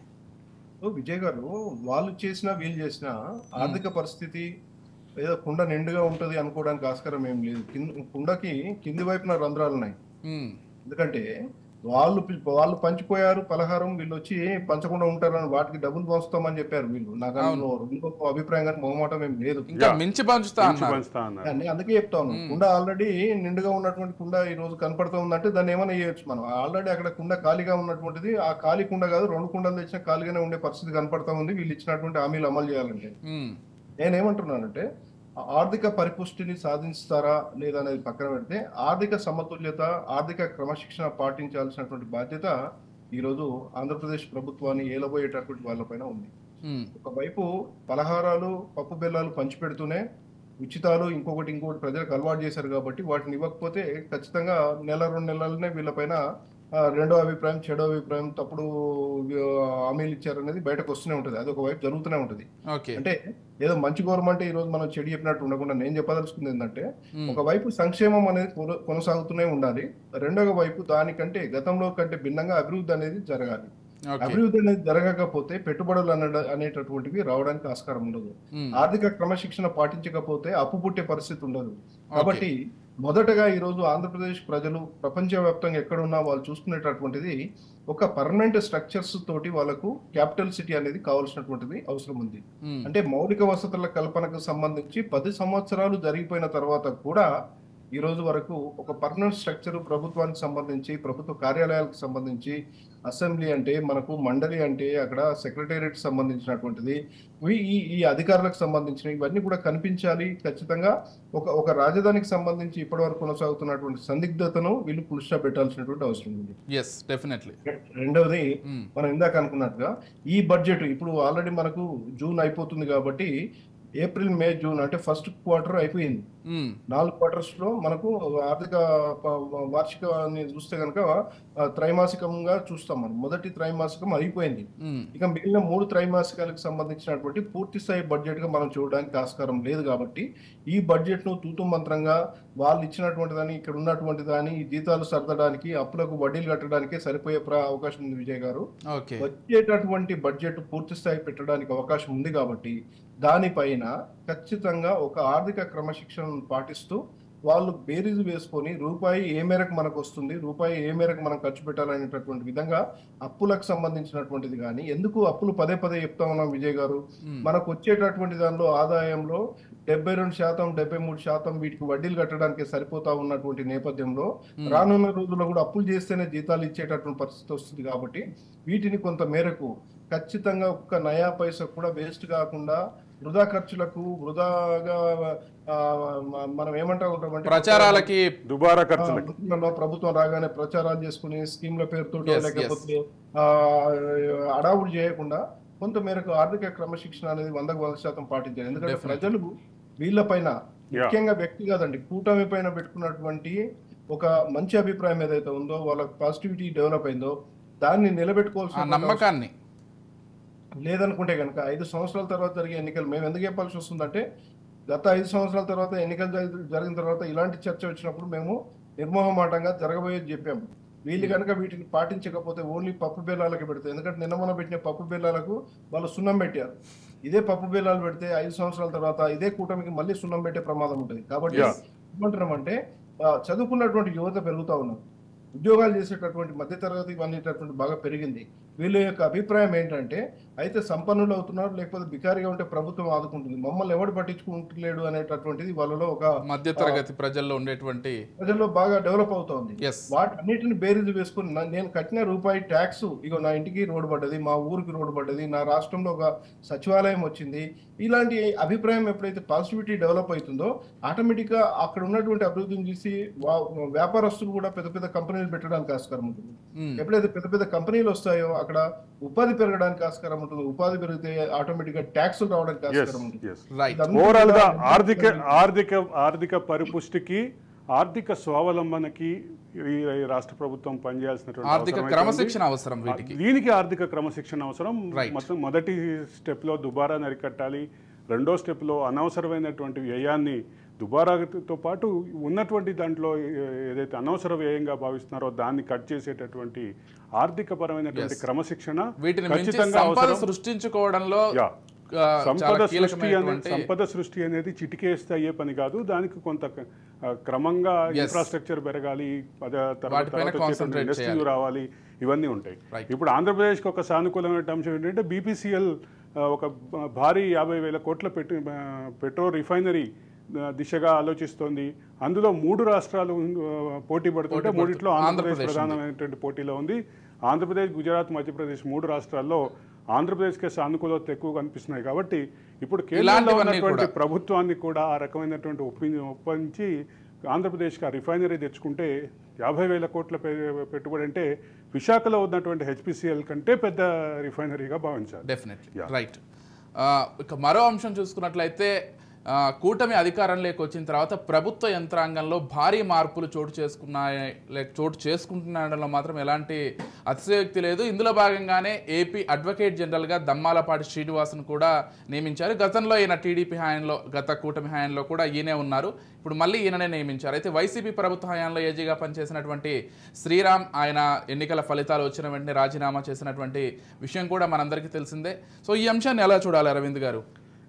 ఓ విజయ్ గారు వాళ్ళు చేసినా వీళ్ళు చేసినా ఆర్థిక పరిస్థితి ఏదో కుండ నిండుగా ఉంటది అనుకోవడానికి ఆస్కారం ఏం లేదు కింద కుండకి కింది వైపున రంధ్రాలు ఉన్నాయి ఉమ్, ఎందుకంటే వాళ్ళు పి- వాళ్ళు పంచిపోయారు పలహారం వీళ్ళు వచ్చి పంచకుండా ఉంటారని వాటికి డబ్బులు పంచుతామని చెప్పారు వీళ్ళు నాకు అందులో రెండో అభిప్రాయం కానీ మొహమాటం ఏం లేదు ఇంకా మించి పంచుతా మంచి అన్నారు పంచుతా అన్నారు నేను అందుకే చెప్తాను కుండ ఆల్రెడీ నిండుగా ఉన్నటువంటి కుండ ఈ రోజు కనపడుతూ ఉందంటే దాన్ని ఏమైనా చేయొచ్చు మనం ఆల్రెడీ అక్కడ కుండ ఖాళీగా ఉన్నటువంటిది ఆ ఖాళీ కుండ కాదు రెండు కుండలు తెచ్చినా ఖాళీగానే ఉండే పరిస్థితి కనపడతా ఉంది వీళ్ళు ఇచ్చినటువంటి హామీలు అమలు చేయాలంటే ఉమ్, నేనేమంటున్నానంటే ఆ ఆర్థిక పరిపుష్టిని సాధిస్తారా లేదా అనేది పక్కన పెడితే ఆర్థిక సమతుల్యత ఆర్థిక క్రమశిక్షణ పాటించాల్సినటువంటి బాధ్యత ఈరోజు ఆంధ్రప్రదేశ్ ప్రభుత్వాన్ని ఏలబోయేటటువంటి వాళ్ళపైన ఉంది ఉమ్. ఒకవైపు పలహారాలు పప్పు బెల్లాలు పంచిపెడుతూనే ఉచితాలు ఇంకొకటి ఇంకొకటి ప్రజలకు అలవాటు చేశారు కాబట్టి వాటిని ఇవ్వకపోతే ఖచ్చితంగా నెల రెండు నెలలనే వీళ్ళపైన ఆ, రెండో అభిప్రాయం చెడో అభిప్రాయం తప్పుడు ఆ, హామీలు ఇచ్చారనేది బయటకు వస్తూనే ఉంటుంది అది ఒకవైపు జరుగుతూనే ఉంటుంది ఓకే అంటే ఏదో మంచి గవర్నమెంట్ ఈ రోజు మనం చెడు చెప్పినట్టు ఉండకుండా నేను చెప్పదలుచుకుంది ఏంటంటే మ్మ్. ఒకవైపు సంక్షేమం అనేది కొన- కొనసాగుతూనే ఉండాలి రెండవ వైపు దానికంటే గతంలో కంటే భిన్నంగా అభివృద్ధి అనేది జరగాలి ఓకే అభివృద్ధి అనేది జరగకపోతే పెట్టుబడులు అనే అనేటటువంటివి రావడానికి ఆస్కారం ఉండదు మ్మ్. ఆర్థిక క్రమశిక్షణ పాటించకపోతే అప్పు పుట్టే పరిస్థితి ఉండదు కాబట్టి మొదటగా ఈరోజు ఆంధ్రప్రదేశ్ ప్రజలు ప్రపంచవ్యాప్తంగా ఎక్కడున్నా వాళ్ళు చూసుకునేటటువంటిది ఒక పర్మనెంట్ స్ట్రక్చర్స్ తోటి వాళ్ళకు క్యాపిటల్ సిటీ అనేది కావాల్సినటువంటిది అవసరం ఉంది మ్మ్. అంటే మౌలిక వసతుల కల్పనకు సంబంధించి పది సంవత్సరాలు జరిగిపోయిన తర్వాత కూడా ఈ రోజు వరకు ఒక పర్మనెంట్ స్ట్రక్చర్ ప్రభుత్వానికి సంబంధించి ప్రభుత్వ కార్యాలయాలకు సంబంధించి అసెంబ్లీ అంటే మనకు మండలి అంటే అక్కడ సెక్రటేరియట్ సంబంధించినటువంటిది ఇవి ఈ ఈ అధికారులకు సంబంధించిన ఇవన్నీ కూడా కనిపించాలి ఖచ్చితంగా ఒక ఒక రాజధానికి సంబంధించి ఇప్పటివరకు కొనసాగుతున్నటువంటి సందిగ్ధతను వీళ్ళు పురుష పెట్టాల్సినటువంటి అవసరం ఉంది ఎస్ డెఫినెట్లీ రెండవది మ్మ్. మనం ఇందాక అనుకున్నట్టుగా ఈ బడ్జెట్ ఇప్పుడు ఆల్రెడీ మనకు జూన్ అయిపోతుంది కాబట్టి ఏప్రిల్ మే జూన్ అంటే ఫస్ట్ క్వార్టర్ అయిపోయింది మ్మ్. నాలుగు క్వార్టర్స్ లో మనకు ఆర్థిక ప- వార్షికాన్ని చూస్తే కనుక ఆ, త్రైమాసికంగా చూస్తాం మనం మొదటి త్రైమాసికం అయిపోయింది మ్మ్. ఇక మిగిలిన మూడు త్రైమాసికాలకు సంబంధించినటువంటి పూర్తి స్థాయి బడ్జెట్ గా మనం చూడడానికి ఆస్కారం లేదు కాబట్టి ఈ బడ్జెట్ ను తూతు మంత్రంగా వాళ్ళు ఇచ్చినటువంటి దాన్ని ఇక్కడ ఉన్నటువంటి దాన్ని ఈ జీతాలు సర్దడానికి అప్పులకు వడ్డీలు కట్టడానికే సరిపోయే ప్ర- అవకాశం ఉంది విజయ్ గారు ఓకే వచ్చేటటువంటి బడ్జెట్ పూర్తి స్థాయి పెట్టడానికి అవకాశం ఉంది కాబట్టి దానిపైన ఖచ్చితంగా ఒక ఆర్థిక క్రమశిక్షణను పాటిస్తూ వాళ్ళు బేరీజు వేసుకొని రూపాయి ఏ మేరకు మనకు వస్తుంది రూపాయి ఏ మేరకు మనం ఖర్చు పెట్టాలనేటటువంటి విధంగా అప్పులకు సంబంధించినటువంటిది కానీ ఎందుకు అప్పులు పదే పదే చెప్తా ఉన్నాం విజయ్ గారు మ్మ్. మనకు వచ్చేటటువంటి దానిలో ఆదాయంలో డెబ్బై రెండు శాతం డెబ్బై మూడు శాతం వీటికి వడ్డీలు కట్టడానికి సరిపోతా ఉన్నటువంటి నేపథ్యంలో రానున్న రోజుల్లో కూడా అప్పులు చేస్తేనే జీతాలు ఇచ్చేటటువంటి పరిస్థితి వస్తుంది కాబట్టి వీటిని కొంత మేరకు ఖచ్చితంగా ఒక్క నయా పైసా కూడా వేస్ట్ కాకుండా వృధా ఖర్చులకు వృధాగా ఆ, మ- మనం ఏమంటా ఉంటామంటే ప్రచారాలకి దుబారా ఆ, ఖర్చులకి ప్రభుత్వంలో ప్రభుత్వం రాగానే ప్రచారాలు చేసుకుని స్కీమ్ల పేరుతో Yes, లేకపోతే ఆ, అడావుడు చేయకుండా కొంత మేరకు ఆర్థిక క్రమశిక్షణ అనేది వందకు వంద శాతం పాటించాలి ఎందుకంటే Definitely. ప్రజలు వీళ్ళపైన ముఖ్యంగా వ్యక్తి కాదండి కూటమి పైన పెట్టుకున్నటువంటి ఒక మంచి అభిప్రాయం ఏదైతే ఉందో వాళ్ళ పాజిటివిటీ డెవలప్ అయిందో దాన్ని ఆ నిలబెట్టుకోవాల్సిన నమ్మకాన్ని లేదనుకుంటే కనుక ఐదు సంవత్సరాల తర్వాత జరిగే ఎన్నికలు మేము ఎందుకు చెప్పాల్సి వస్తుందంటే గత ఐదు సంవత్సరాల తర్వాత ఎన్నికలు జరి- జరిగిన తర్వాత ఇలాంటి చర్చ వచ్చినప్పుడు మేము నిర్మోహమాటంగా జరగబోయేది చెప్పాము వీళ్ళు కనుక వీటిని పాటించకపోతే ఓన్లీ పప్పు బెల్లాలకి పెడతాయి ఎందుకంటే నిన్న మొన్న పెట్టిన పప్పు బెల్లాలకు వాళ్ళు సున్నం పెట్టారు ఇదే పప్పు బెల్లాలు పెడితే ఐదు సంవత్సరాల తర్వాత ఇదే కూటమికి మళ్ళీ సున్నం పెట్టే ప్రమాదం ఉంటుంది కాబట్టి Yeah. ఏమంటున్నామంటే ఆ, చదువుకున్నటువంటి యువత పెరుగుతా ఉన్నారు ఉద్యోగాలు చేసేటటువంటి మధ్యతరగతి అనేటటువంటి బాగా పెరిగింది వీళ్ళ యొక్క అభిప్రాయం ఏంటంటే అయితే సంపన్నులు అవుతున్నారు లేకపోతే బికారిగా ఉంటే ప్రభుత్వం ఆదుకుంటుంది మమ్మల్ని ఎవడు పట్టించుకుంటలేడు అనేటటువంటిది వాళ్ళలో ఒక మధ్య తరగతి ప్రజల్లో ఉండేటువంటి ప్రజల్లో బాగా డెవలప్ అవుతోంది ఎస్ వాటన్నిటిని బేరీజు వేసుకుని నా- నేను కట్టిన రూపాయి ట్యాక్స్ ఇగో నా ఇంటికి రోడ్డు పడ్డది మా ఊరికి రోడ్డు పడ్డది నా రాష్ట్రంలో ఒక సచివాలయం వచ్చింది ఇలాంటి అభిప్రాయం ఎప్పుడైతే పాజిటివిటీ డెవలప్ అవుతుందో ఆటోమేటిక్ గా అక్కడ ఉన్నటువంటి అభివృద్ధిని చూసి వా- వ్యాపారస్తులు కూడా పెద్ద పెద్ద కంపెనీలు పెట్టడానికి ఆస్కారం ఉంటుంది ఎప్పుడైతే పెద్ద పెద్ద కంపెనీలు వస్తాయో అక్కడ ఉపాధి పెరగడానికి ఆస్కారం ఉంటుంది ఉపాధి పెరిగితే ఆటోమేటిక్ గా ట్యాక్సులు రావడానికి ఎస్ ఆస్కారం ఉంటుంది ఎస్ రైట్ ఇదంతా ఓవరాల్ గా కూడా ఆర్థిక ఆర్థిక ఆర్థిక పరిపుష్టికి ఆర్థిక స్వావలంబనకి ఈ ఈ రాష్ట్ర ప్రభుత్వం పనిచేయాల్సినటువంటి ఆర్థిక అవసరం అయితే ఉంది. క్రమశిక్షణ అవసరం వీటికి దీనికి ఆర్థిక క్రమశిక్షణ అవసరం Right. మొత్తం మొదటి స్టెప్లో దుబారా నరికట్టాలి రెండో స్టెప్లో అనవసరమైనటువంటి వ్యయాన్ని దుబారాతో పాటు ఉన్నటువంటి దాంట్లో ఏ- ఏదైతే అనవసర వ్యయంగా భావిస్తున్నారో దాన్ని కట్ చేసేటటువంటి ఆర్థిక పరమైనటువంటి Yes. క్రమశిక్షణ వీటిని మించి ఖచ్చితంగా సంపద అవసరం సృష్టించుకోవడంలో యా. ఆ, సంపద చాలా సృష్టి అనేది కీలకమైనటువంటి సంపద సృష్టి అనేది చిటికేస్తే అయ్యే పని కాదు దానికి కొంత ఆ, క్రమంగా Yes. ఇన్ఫ్రాస్ట్రక్చర్ పెరగాలి అదే తర్వాత వాటిపైన తర్వాత వచ్చేటువంటి concentrate ఇండస్ట్రీలు చేయాలి. రావాలి ఇవన్నీ ఉంటాయి Right. ఇప్పుడు ఆంధ్రప్రదేశ్కి ఒక సానుకూలమైన అంశం ఏంటంటే బీపీసీఎల్ ఒక భ- భారీ యాభై వేల కోట్ల పెట్టు ఆ, పెట్రోల్ రిఫైనరీ ఆ, దిశగా ఆలోచిస్తోంది అందులో మూడు రాష్ట్రాలు ఆ, పోటీ పడుతుంటే పోటీ మూడిట్లో పడుతు- ఆంధ్రప్రదేశ్ ఆంధ్రప్రదేశ్ ఉంది. ప్రధానమైనటువంటి పోటీలో ఉంది ఆంధ్రప్రదేశ్ గుజరాత్ మధ్యప్రదేశ్ మూడు రాష్ట్రాల్లో ఆంధ్రప్రదేశ్కే సానుకూలత ఎక్కువ కనిపిస్తున్నాయి కాబట్టి ఇప్పుడు కేంద్రంలో ఇలాంటివన్నీ ఉన్నటువంటి కూడా. ప్రభుత్వాన్ని కూడా ఆ రకమైనటువంటి ఒప్పి ఒప్పించి ఆంధ్రప్రదేశ్కి ఆ రిఫైనరీ తెచ్చుకుంటే యాభై వేల కోట్ల పె- పెట్టుబడి అంటే విశాఖలో ఉన్నటువంటి హెచ్పిసిఎల్ కంటే పెద్ద రిఫైనరీగా భావించాలి డెఫినెట్లీ Yeah. రైట్ ఇక మరో అంశం చూసుకున్నట్లయితే ఆ, కూటమి అధికారంలోకి వచ్చిన తర్వాత ప్రభుత్వ యంత్రాంగంలో భారీ మార్పులు చోటు చేసుకున్నాయి లేక చోటు చేసుకుంటున్నలో మాత్రం ఎలాంటి అతిశయోక్తి లేదు ఇందులో భాగంగానే ఏపీ అడ్వకేట్ జనరల్గా దమ్మాలపాటి శ్రీనివాసును కూడా నియమించారు గతంలో ఈయన టీడీపీ హయాంలో గత కూటమి హయాంలో కూడా ఈయనే ఉన్నారు ఇప్పుడు మళ్ళీ ఈయననే నియమించారు అయితే వైసీపీ ప్రభుత్వ హయాంలో ఏజీగా పనిచేసినటువంటి శ్రీరామ్ ఆయన ఎన్నికల ఫలితాలు వచ్చిన వెంటనే రాజీనామా చేసినటువంటి విషయం కూడా మనందరికీ తెలిసిందే సో ఈ అంశాన్ని ఎలా చూడాలి అరవింద్ గారు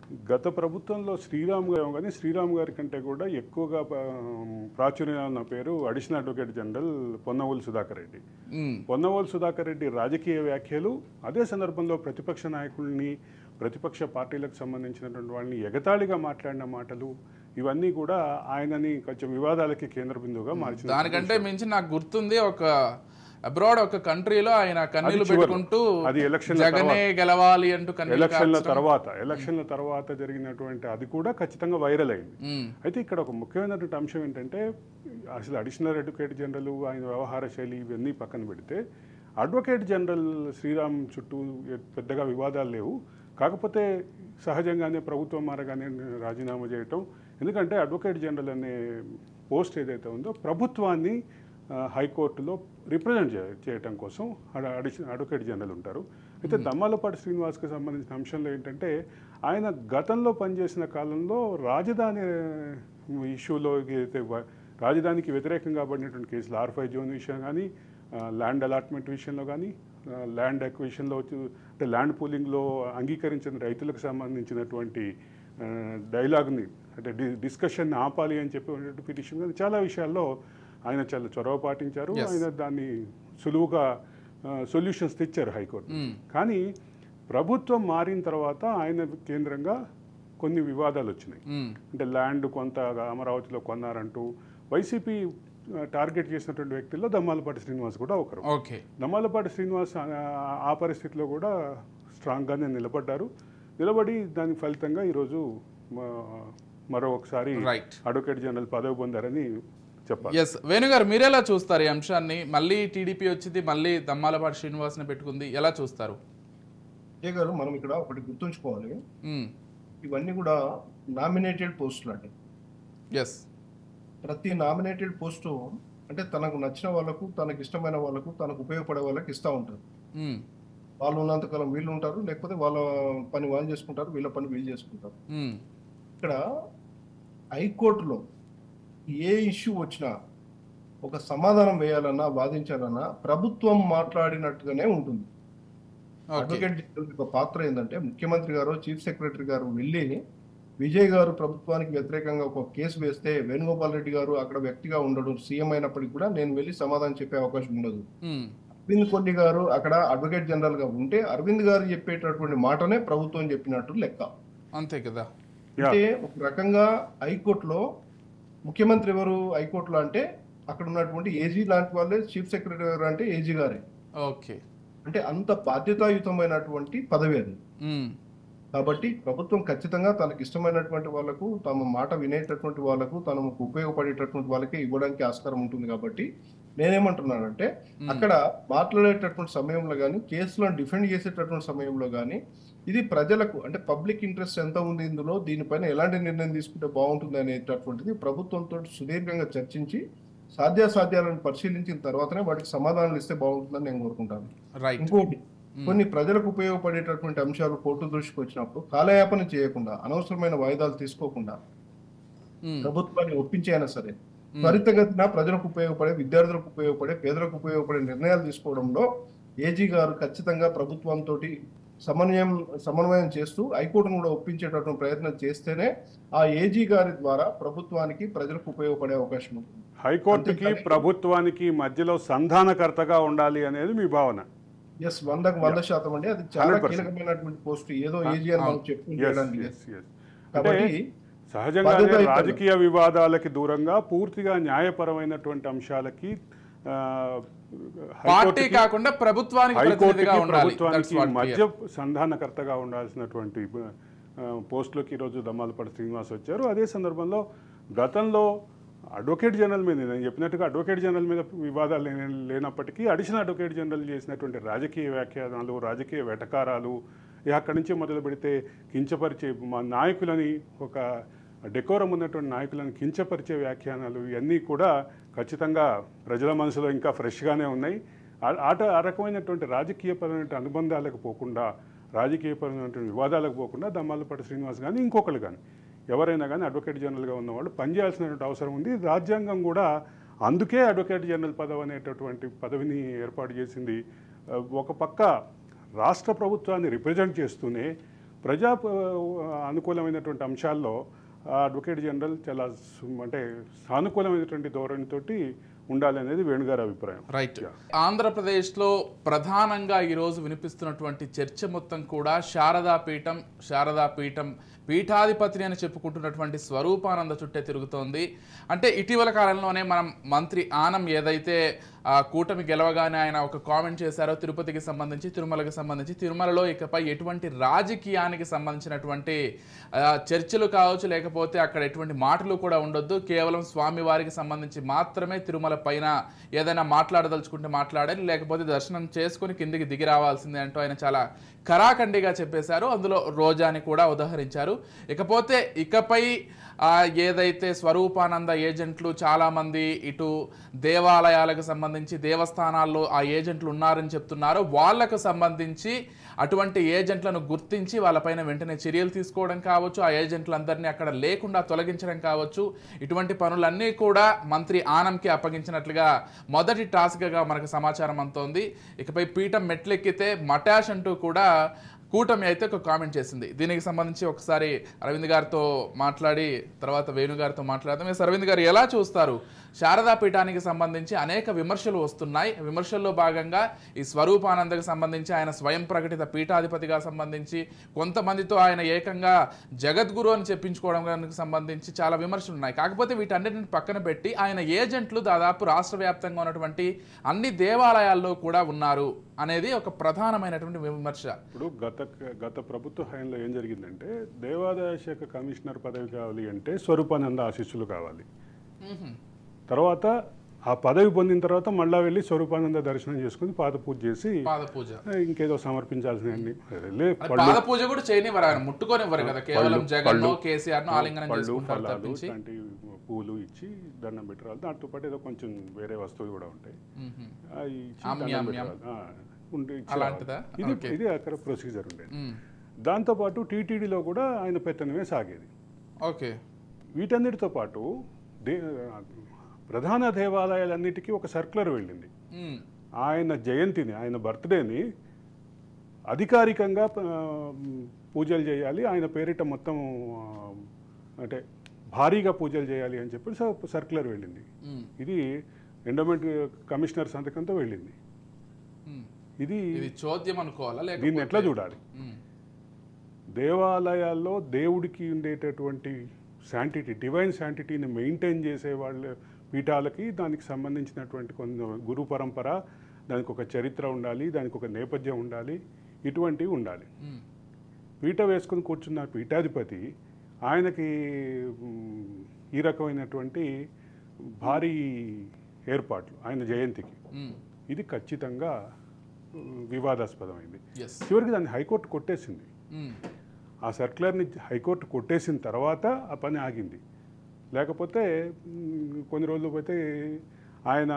గత ప్రభుత్వంలో శ్రీరామ్ గారు కానీ శ్రీరామ్ గారి కంటే కూడా ఎక్కువగా ప- ప్రాచుర్యం ఉన్న పేరు additional advocate general Ponnavolu Sudhakar Reddy ఉమ్, పొన్నవోలు సుధాకర్ రెడ్డి రాజకీయ వ్యాఖ్యలు అదే సందర్భంలో ప్రతిపక్ష నాయకుల్ని ప్రతిపక్ష పార్టీలకు సంబంధించినటువంటి వాళ్ళని ఎగతాళిగా మాట్లాడిన మాటలు ఇవన్నీ కూడా ఆయనని కొంచెం వివాదాలకి కేంద్ర బిందువుగా మార్చిన దానికంటే మించి నాకు గుర్తుంది ఒక అబ్రాడ్ ఒక కంట్రీలో ఆయన కన్నీళ్లు చివరిలో. పెట్టుకుంటూ అది ఎలక్షన్ల జగనే గెలవాలి అంటూ కన్నీళ్లు ఎలక్షన్ల కార్చడం. తర్వాత ఎలక్షన్ల తర్వాత జరిగినటువంటి అది కూడా ఖచ్చితంగా వైరల్ అయింది ఉమ్, అయితే ఇక్కడ ఒక ముఖ్యమైనటువంటి అంశం ఏంటంటే అసలు అడిషనల్ అడ్వకేట్ జనరల్ ఆయన వ్యవహార శైలి ఇవన్నీ పక్కన పెడితే అడ్వకేట్ జనరల్ శ్రీరామ్ చుట్టూ ఎ- పెద్దగా వివాదాలు లేవు కాకపోతే సహజంగానే ప్రభుత్వం మారగానే రాజీనామా చేయటం ఎందుకంటే అడ్వకేట్ జనరల్ అనే పోస్ట్ ఏదైతే ఉందో ప్రభుత్వాన్ని ఆ, హైకోర్టులో రిప్రజెంట్ చే- చేయటం కోసం అడ- అడిషనల్ అడ్వకేట్ జనరల్ ఉంటారు అయితే దమ్మాలపాటి శ్రీనివాస్కి సంబంధించిన అంశంలో ఏంటంటే ఆయన గతంలో పనిచేసిన కాలంలో రాజధాని ఇష్యూలో అయితే వ- రాజధానికి వ్యతిరేకంగా పడినటువంటి కేసులు ఆర్ ఫైవ్ జోన్ విషయం కానీ ల్యాండ్ అలాట్మెంట్ విషయంలో కానీ ల్యాండ్ అక్విజిషన్లో వచ్చి అంటే ల్యాండ్ పూలింగ్లో అంగీకరించిన రైతులకు సంబంధించినటువంటి ఆ, డైలాగ్ని అంటే డి డిస్కషన్ ఆపాలి అని చెప్పి పిటిషన్ కానీ చాలా విషయాల్లో ఆయన చాలా చొరవ పాటించారు Yes. ఆయన దాన్ని సులువుగా సొల్యూషన్స్ తెచ్చారు హైకోర్టు ఉమ్, కానీ ప్రభుత్వం మారిన తర్వాత ఆయన కేంద్రంగా కొన్ని వివాదాలు వచ్చినాయి ఉమ్, అంటే ల్యాండ్ కొంత అమరావతిలో కొన్నారంటూ వైసీపీ ఆ, టార్గెట్ చేసినటువంటి వ్యక్తుల్లో దమ్మాలపాటి శ్రీనివాస్ కూడా ఒకరు ఓకే దమ్మాలపాటి శ్రీనివాస్ ఆ, ఆ పరిస్థితిలో కూడా స్ట్రాంగ్గానే నిలబడ్డారు నిలబడి దాని ఫలితంగా ఈరోజు మ- మరో ఒకసారి రైట్ అడ్వకేట్ జనరల్ పదవి పొందారని చెప్పాలి ఎస్ వేణుగారు మీరెలా చూస్తారు ఈ అంశాన్ని మళ్ళీ టీడీపీ వచ్చింది మళ్ళీ దమ్మాలపాటి శ్రీనివాస్ని పెట్టుకుంది ఎలా చూస్తారు ఏ గారు మనం ఇక్కడ ఒకటి గుర్తుంచుకోవాలి ఉమ్, ఇవన్నీ కూడా నామినేటెడ్ పోస్టులు అండి ఎస్ ప్రతి నామినేటెడ్ పోస్టు అంటే తనకు నచ్చిన వాళ్ళకు తనకు ఇష్టమైన వాళ్ళకు తనకు ఉపయోగపడే వాళ్ళకి ఇస్తూ ఉంటారు ఉమ్, వాళ్ళు ఉన్నంతకాలం వీళ్ళు ఉంటారు లేకపోతే వాళ్ళ పని వాళ్ళు చేసుకుంటారు వీళ్ళ పని వీళ్ళు చేసుకుంటారు ఉమ్, ఇక్కడ హైకోర్టులో ఏ ఇష్యూ వచ్చినా ఒక సమాధానం వేయాలన్నా వాదించాలన్నా ప్రభుత్వం మాట్లాడినట్టుగానే ఉంటుంది ఓకే అడ్వకేట్ జనరల్ యొక్క పాత్ర ఏంటంటే ముఖ్యమంత్రి గారు చీఫ్ సెక్రటరీ గారు వెళ్ళి విజయ్ గారు ప్రభుత్వానికి వ్యతిరేకంగా ఒక కేసు వేస్తే వేణుగోపాల్ రెడ్డి గారు అక్కడ వ్యక్తిగా ఉండడు సీఎం అయినప్పటికీ కూడా నేను వెళ్ళి సమాధానం చెప్పే అవకాశం ఉండదు ఉమ్, అరవింద్ కొల్లి గారు అక్కడ అడ్వకేట్ జనరల్ గా ఉంటే అరవింద్ గారు చెప్పేటటువంటి మాటనే ప్రభుత్వం చెప్పినట్టు లెక్క అంతే కదా యా. అంటే ఒక రకంగా హైకోర్టులో ముఖ్యమంత్రి ఎవరు హైకోర్టులో అంటే అక్కడ ఉన్నటువంటి ఏజీ లాంటి వాళ్ళే చీఫ్ సెక్రటరీ గారు అంటే ఏజీ గారే ఓకే అంటే అంత బాధ్యతాయుతమైనటువంటి పదవి అది ఉమ్, కాబట్టి ప్రభుత్వం ఖచ్చితంగా తనకి ఇష్టమైనటువంటి వాళ్ళకు తమ మాట వినేటటువంటి వాళ్ళకు తనకు ఉపయోగపడేటటువంటి వాళ్ళకే ఇవ్వడానికి ఆస్కారం ఉంటుంది కాబట్టి నేనేమంటున్నానంటే అక్కడ మాట్లాడేటటువంటి సమయంలో కానీ కేసులను డిఫెండ్ చేసేటటువంటి సమయంలో కానీ ఇది ప్రజలకు అంటే పబ్లిక్ ఇంట్రెస్ట్ ఎంత ఉంది ఇందులో దీనిపైన ఎలాంటి నిర్ణయం తీసుకుంటే బాగుంటుంది అనేటటువంటిది ప్రభుత్వంతో సుదీర్ఘంగా చర్చించి సాధ్యాసాధ్యాలను పరిశీలించిన తర్వాతనే వాటికి సమాధానాలు ఇస్తే బాగుంటుందని నేను కోరుకుంటాను రైట్ ఇంకోటి కొన్ని ప్రజలకు ఉపయోగపడేటటువంటి అంశాలు కోర్టు దృష్టికి వచ్చినప్పుడు కాలయాపన చేయకుండా అనవసరమైన వాయిదాలు తీసుకోకుండా ఉమ్, ప్రభుత్వాన్ని ఒప్పించైనా సరే త్వరితగతిన ప్రజలకు ఉపయోగపడే విద్యార్థులకు ఉపయోగపడే పేదలకు ఉపయోగపడే నిర్ణయాలు తీసుకోవడంలో ఏజీ గారు ఖచ్చితంగా ప్రభుత్వంతో సమన్వయం సమన్వయం చేస్తూ హైకోర్టును కూడా ఒప్పించేటటువంటి ప్రయత్నం చేస్తేనే ఆ ఏజీ గారి ద్వారా ప్రభుత్వానికి ప్రజలకు ఉపయోగపడే అవకాశం ఉంటుంది హైకోర్టుకి అంతేకాని- ప్రభుత్వానికి మధ్యలో సంధానకర్తగా ఉండాలి అనేది మీ భావన ఎస్ వందకు వంద శాతం అండి అది చాలా 100%. కీలకమైనటువంటి పోస్ట్ ఏదో ఏజీ అని మనం Yes, చెప్పుకుంటే yes, yes. కాబట్టి అంటే సహజంగానే బాధ్యతాయుతంగా. రాజకీయ వివాదాలకి దూరంగా పూర్తిగా న్యాయపరమైనటువంటి అంశాలకి ఆ, పార్టీ హైకోర్టుకి- కాకుండా ప్రభుత్వానికి హైకోర్టుకి ప్రతినిధిగా ఉండాలి ప్రభుత్వానికి That's what మధ్య clear. సంధానకర్తగా ఉండాల్సినటువంటి ఆ, పోస్టులోకి ఈరోజు దమ్మాలపాటి శ్రీనివాస్ వచ్చారు అదే సందర్భంలో గతంలో అడ్వకేట్ జనరల్ మీద నేను చెప్పినట్టుగా అడ్వకేట్ జనరల్ మీద వివాదాలు లేని- లేనప్పటికీ అడిషనల్ అడ్వకేట్ జనరల్ చేసినటువంటి రాజకీయ వ్యాఖ్యానాలు రాజకీయ వెటకారాలు ఇక అక్కడి నుంచి మొదలు పెడితే కించపరిచే మా నాయకులని ఒక డెకోరం ఉన్నటువంటి నాయకులను కించపరిచే వ్యాఖ్యానాలు ఇవన్నీ కూడా ఖచ్చితంగా ప్రజల మనసులో ఇంకా ఫ్రెష్గానే ఉన్నాయి ఆ- ఆట ఆ రకమైనటువంటి రాజకీయపరమైన అనుబంధాలకు పోకుండా రాజకీయపరమైనటువంటి వివాదాలకు పోకుండా దమ్మాలపాటి శ్రీనివాస్ కానీ ఇంకొకరు కానీ ఎవరైనా కానీ అడ్వకేట్ జనరల్గా ఉన్నవాళ్ళు పనిచేయాల్సినటువంటి అవసరం ఉంది రాజ్యాంగం కూడా అందుకే అడ్వకేట్ జనరల్ పదవి అనేటటువంటి పదవిని ఏర్పాటు చేసింది ఆ, ఒక పక్క రాష్ట్ర ప్రభుత్వాన్ని రిప్రజెంట్ చేస్తూనే ప్రజా ఆ, అనుకూలమైనటువంటి అంశాల్లో ఆ అడ్వకేట్ జనరల్ చాలా సు- అంటే సానుకూలమైనటువంటి ధోరణితోటి ఉండాలి అనేది వేణుగారి అభిప్రాయం రైట్ ఆంధ్రప్రదేశ్లో ప్రధానంగా ఈరోజు వినిపిస్తున్నటువంటి చర్చ మొత్తం కూడా శారదా పీఠం శారదా పీఠం పీఠాధిపతిని అని చెప్పుకుంటున్నటువంటి స్వరూపానంద చుట్టే తిరుగుతోంది అంటే ఇటీవల కాలంలోనే మనం మంత్రి ఆనం ఏదైతే ఆ కూటమి గెలవగానే ఆయన ఒక కామెంట్ చేశారో తిరుపతికి సంబంధించి తిరుమలకి సంబంధించి తిరుమలలో ఇకపై ఎటువంటి రాజకీయానికి సంబంధించినటువంటి ఆ, చర్చలు కావచ్చు లేకపోతే అక్కడ ఎటువంటి మాటలు కూడా ఉండొద్దు కేవలం స్వామివారికి సంబంధించి మాత్రమే తిరుమల పైన ఏదైనా మాట్లాడదలుచుకుంటే మాట్లాడాలి లేకపోతే దర్శనం చేసుకుని కిందికి దిగి రావాల్సిందే అంటూ ఆయన చాలా కరాఖండిగా చెప్పేశారు అందులో రోజాని కూడా ఉదహరించారు ఇకపోతే ఇకపై ఆ, ఏదైతే స్వరూపానంద ఏజెంట్లు చాలామంది ఇటు దేవాలయాలకు సంబంధించి దేవస్థానాల్లో ఆ ఏజెంట్లు ఉన్నారని చెప్తున్నారో వాళ్ళకు సంబంధించి అటువంటి ఏజెంట్లను గుర్తించి వాళ్ళపైన వెంటనే చర్యలు తీసుకోవడం కావచ్చు ఆ ఏజెంట్లందరినీ అక్కడ లేకుండా తొలగించడం కావచ్చు ఇటువంటి పనులన్నీ కూడా మంత్రి ఆనంకి అప్పగించినట్లుగా మొదటి టాస్క్గా మనకు సమాచారం అంతోంది ఇకపై పీఠం మెట్లెక్కితే మటాష్ అంటూ కూడా కూటమి అయితే ఒక కామెంట్ చేసింది దీనికి సంబంధించి ఒకసారి అరవింద్ గారితో మాట్లాడి తర్వాత వేణు గారితో మాట్లాడదాం ఎస్ అరవింద్ గారు ఎలా చూస్తారు శారదా పీఠానికి సంబంధించి అనేక విమర్శలు వస్తున్నాయి విమర్శల్లో భాగంగా ఈ స్వరూపానందకి సంబంధించి ఆయన స్వయం ప్రకటిత పీఠాధిపతిగా సంబంధించి కొంతమందితో ఆయన ఏకంగా జగద్గురు అని చెప్పించుకోవడానికి సంబంధించి చాలా విమర్శలు ఉన్నాయి కాకపోతే వీటన్నిటిని పక్కన పెట్టి ఆయన ఏజెంట్లు దాదాపు రాష్ట్ర వ్యాప్తంగా ఉన్నటువంటి అన్ని దేవాలయాల్లో కూడా ఉన్నారు అనేది ఒక ప్రధానమైనటువంటి విమర్శ ఇప్పుడు గత గత ప్రభుత్వ హయాంలో ఏం జరిగిందంటే దేవాదాయ శాఖ కమిషనర్ పదవి కావాలి అంటే స్వరూపానంద ఆశీస్సులు కావాలి తర్వాత ఆ పదవి పొందిన తర్వాత మళ్ళా వెళ్ళి స్వరూపానంద దర్శనం చేసుకుని పాద పూజ చేసి పాద పూజ ఆ, ఇంకేదో సమర్పించాల్సినవన్నీ లే అది పాద పూజ కూడా చేయనివ్వరు ఆయన ముట్టుకోనివ్వరు కదా కేవలం పళ్ళు- జగన్ పళ్ళు- కేసీఆర్ ను ఆలింగనం పళ్ళు చేసుకుంటారు ఫలాలు తప్పించి ఇలాంటి పూలు ఇచ్చి దండం పెట్టరాలి దాంతో పాటు ఏదో కొంచెం వేరే వస్తువులు కూడా ఉంటాయి మ్మ్. అవి ఇచ్చి ఆమ్యామ్యం. దండం పెట్టరాలి. ఆ, ఉండి ఇచ్చి అలాంటిదా? రావాలి. ఇది ఓకే. ఇది అక్కడ ప్రొసీజర్ ఉండేది మ్మ్. దాంతోపాటు టీటీడీలో కూడా ఆయన పెత్తనమే సాగేది ఓకే వీటన్నిటితో పాటు దే ప్రధాన దేవాలయాలన్నిటికీ ఒక సర్క్యులర్ వెళ్ళింది మ్మ్. ఆయన జయంతిని ఆయన బర్త్డేని అధికారికంగా ఆ, పూజలు చేయాలి ఆయన పేరిట మొత్తం ఆ, అంటే భారీగా పూజలు చేయాలి అని చెప్పి స- సర్క్యులర్ వెళ్ళింది మ్మ్. ఇది ఎండోమెంట్ కమిషనర్ సంతకంతో వెళ్ళింది మ్మ్. ఇది ఇది చోద్యం అనుకోవాలా దీన్ని లేకపోతే ఎట్లా చూడాలి మ్మ్. దేవాలయాల్లో దేవుడికి ఉండేటటువంటి శాంటిటీ డివైన్ శాంటిటీని మెయింటైన్ చేసే వాళ్ళ పీఠాలకి దానికి సంబంధించినటువంటి కొన్ని గురు పరంపర దానికి ఒక చరిత్ర ఉండాలి దానికి ఒక నేపథ్యం ఉండాలి ఇటువంటివి ఉండాలి మ్మ్. పీఠ వేసుకుని కూర్చున్న పీఠాధిపతి ఆయనకి మ్, ఈ రకమైనటువంటి భారీ ఏర్పాట్లు ఆయన జయంతికి మ్మ్. ఇది ఖచ్చితంగా మ్, వివాదాస్పదమైంది ఎస్ చివరికి దాన్ని హైకోర్టు కొట్టేసింది మ్మ్. ఆ సర్క్యులర్ని హైకోర్టు కొట్టేసిన తర్వాత ఆ పని ఆగింది లేకపోతే మ్, కొన్ని రోజులు పోతే ఆయన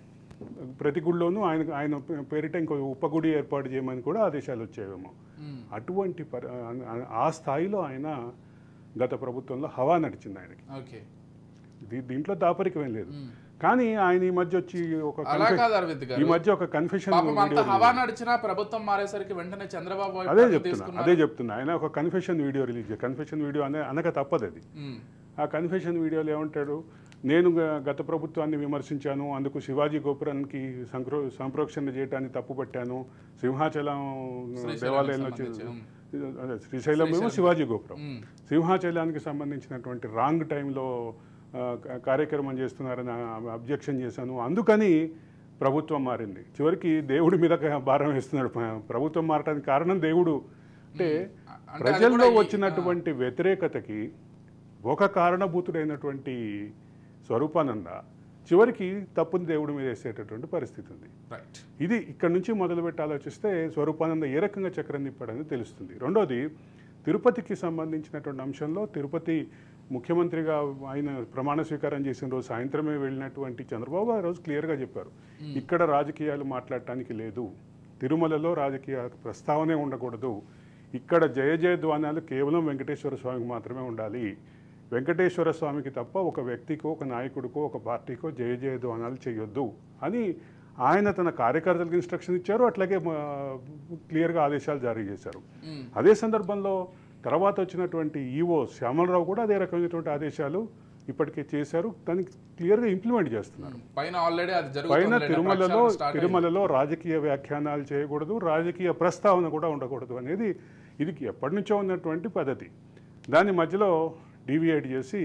ప్రతి గుడిలోనూ ఆయన ఆయన పేరిట ఇంకో ఉపగుడి ఏర్పాటు చేయమని కూడా ఆదేశాలు వచ్చేవేమో మ్మ్. అటువంటి పరి ఆ స్థాయిలో ఆయన గత ప్రభుత్వంలో హవా నడిచింది ఆయనకి ఓకే దీ- దీంట్లో దాపరికమేం లేదు మ్మ్. కానీ ఆయన ఈ మధ్య వచ్చి ఒక అలా కన్ఫె- కాదు అరవింద్ ఈ గారు మధ్య ఒక కన్ఫెషన్ పాపం అంత హవా నడిచినా ప్రభుత్వం మారేసరికి వెంటనే చంద్రబాబు వైపు అదే అడుగు చెప్తున్నా తీసుకున్నారు. అదే చెప్తున్నా ఆయన ఒక confession video release confession video అనే అనక తప్పదు అది మ్మ్. ఆ కన్ఫెషన్ వీడియోలో ఏమంటాడు నేను గ- గత ప్రభుత్వాన్ని విమర్శించాను అందుకు శివాజీ గోపురానికి సంక్రో సంప్రోక్షణ చేయడానికి తప్పుపట్టాను సింహాచలం శ్రీశైలానికి దేవాలయంలో సంబంధించి, చే- అదే శ్రీశైలం ఏమో శివాజీ గోపురం మ్మ్. సింహాచలానికి సంబంధించినటువంటి రాంగ్ టైంలో ఆ, క- కార్యక్రమం చేస్తున్నారని అబ్జెక్షన్ చేశాను అందుకని ప్రభుత్వం మారింది చివరికి దేవుడి మీద క- భారం వేస్తున్నాడు ప- ప్రభుత్వం మారడానికి కారణం దేవుడు అంటే అంటే అది ప్రజల్లో కూడా ఈ- వచ్చినటువంటి వ్యతిరేకతకి ఒక కారణభూతుడైనటువంటి స్వరూపానంద చివరికి తప్పుని దేవుడి మీద వేసేటటువంటి పరిస్థితి ఉంది రైట్ ఇది ఇక్కడ నుంచి మొదలుపెట్టి ఆలోచిస్తే స్వరూపానంద ఏ రకంగా చక్రం తిప్పాడని తెలుస్తుంది రెండోది తిరుపతికి సంబంధించినటువంటి అంశంలో తిరుపతి ముఖ్యమంత్రిగా ఆయన ప్రమాణ స్వీకారం చేసిన రోజు సాయంత్రమే వెళ్ళినటువంటి చంద్రబాబు ఆ రోజు క్లియర్గా చెప్పారు ఇక్కడ రాజకీయాలు మాట్లాడటానికి లేదు తిరుమలలో రాజకీయ ప్రస్తావనే ఉండకూడదు ఇక్కడ జయ జయధ్వానాలు కేవలం వెంకటేశ్వర స్వామికి మాత్రమే ఉండాలి వెంకటేశ్వర స్వామికి తప్ప ఒక వ్యక్తికో ఒక నాయకుడికో ఒక పార్టీకో జయ జయధ్వానాలు చేయొద్దు అని ఆయన తన కార్యకర్తలకు ఇన్స్ట్రక్షన్ ఇచ్చారు అట్లాగే క్లియర్గా ఆదేశాలు జారీ చేశారు మ్మ్. అదే సందర్భంలో తర్వాత వచ్చినటువంటి ఈఓ శ్యామలరావు కూడా అదే రకమైనటువంటి ఆదేశాలు ఇప్పటికే చేశారు దానికి క్లియర్గా ఇంప్లిమెంట్ చేస్తున్నారు పైన ఆల్రెడీ అది పైన జరుగుతుంది తిరుమలలో తిరుమలలో రాజకీయ వ్యాఖ్యానాలు చేయకూడదు రాజకీయ ప్రస్తావన కూడా ఉండకూడదు అనేది ఇది ఎప్పటి నుంచో ఉన్నటువంటి పద్ధతి దాని మధ్యలో డీవియేట్ చేసి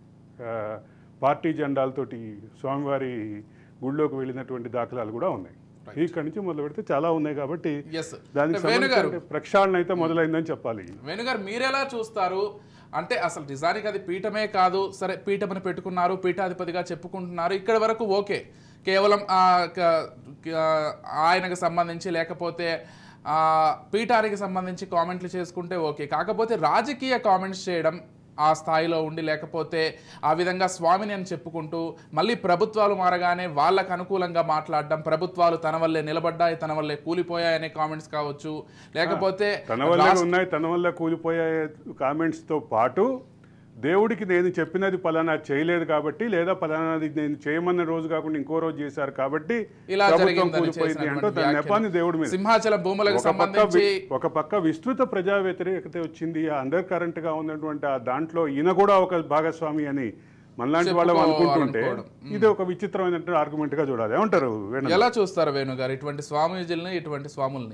ఆ, పార్టీ జెండాలతోటి స్వామివారి గుళ్ళోకి వెళ్ళినటువంటి దాఖలాలు కూడా ఉన్నాయి ఇక్కడి నుంచి మొదలు పెడితే చాలా ఉన్నాయి కాబట్టి ఎస్ దానికి వేణు గారు సంబంధించిన ప్రక్షాళన అయితే మొదలైందని చెప్పాలి వేణుగారు మీరెలా చూస్తారు అంటే అసలు నిజానికి అది పీఠమే కాదు సరే పీఠమని పెట్టుకున్నారు పీఠాధిపతిగా చెప్పుకుంటున్నారు ఇక్కడ వరకు ఓకే కేవలం ఆ, క- క- ఆయనకు సంబంధించి లేకపోతే ఆ, పీఠానికి సంబంధించి కామెంట్లు చేసుకుంటే ఓకే కాకపోతే రాజకీయ కామెంట్స్ చేయడం ఆ స్థాయిలో ఉండి లేకపోతే ఆ విధంగా స్వామిని అని చెప్పుకుంటూ మళ్ళీ ప్రభుత్వాలు మారగానే వాళ్ళకు అనుకూలంగా మాట్లాడడం ప్రభుత్వాలు తన వల్లే నిలబడ్డాయి తన వల్లే కూలిపోయాయనే కామెంట్స్ కావచ్చు లేకపోతే తన వల్లే ఉన్నాయి తన వల్ల కూలిపోయే కామెంట్స్తో పాటు దేవుడికి నేను చెప్పినది పలానా చేయలేదు కాబట్టి లేదా పలానాది నేను చేయమన్న రోజు కాకుండా ఇంకో రోజు చేశారు కాబట్టి ఇలా ప్రభుత్వం జరిగిందని కూలిపోయింది అంటూ చేసినటువంటి దాని నెపాన్ని వ్యాఖ్యలు. దేవుడి మీద సింహాచలం భూములకు ఒక పక్క సంబంధించి వి- ఒక పక్క విస్తృత ప్రజా వ్యతిరేకత వచ్చింది ఆ అండర్ కరెంట్ గా ఉన్నటువంటి ఆ దాంట్లో ఈయన కూడా ఒక భాగస్వామి అని మనలాంటి వాళ్ళం అనుకుంటుంటే చెప్పుకోవాలనుకోవడం. ఇది ఒక విచిత్రమైనటువంటి ఆర్గ్యుమెంట్ గా చూడాలి ఏమంటారు వేణు ఎలా చూస్తారు వేణు గారు ఇటువంటి స్వామీజీలని ఇటువంటి స్వాముల్ని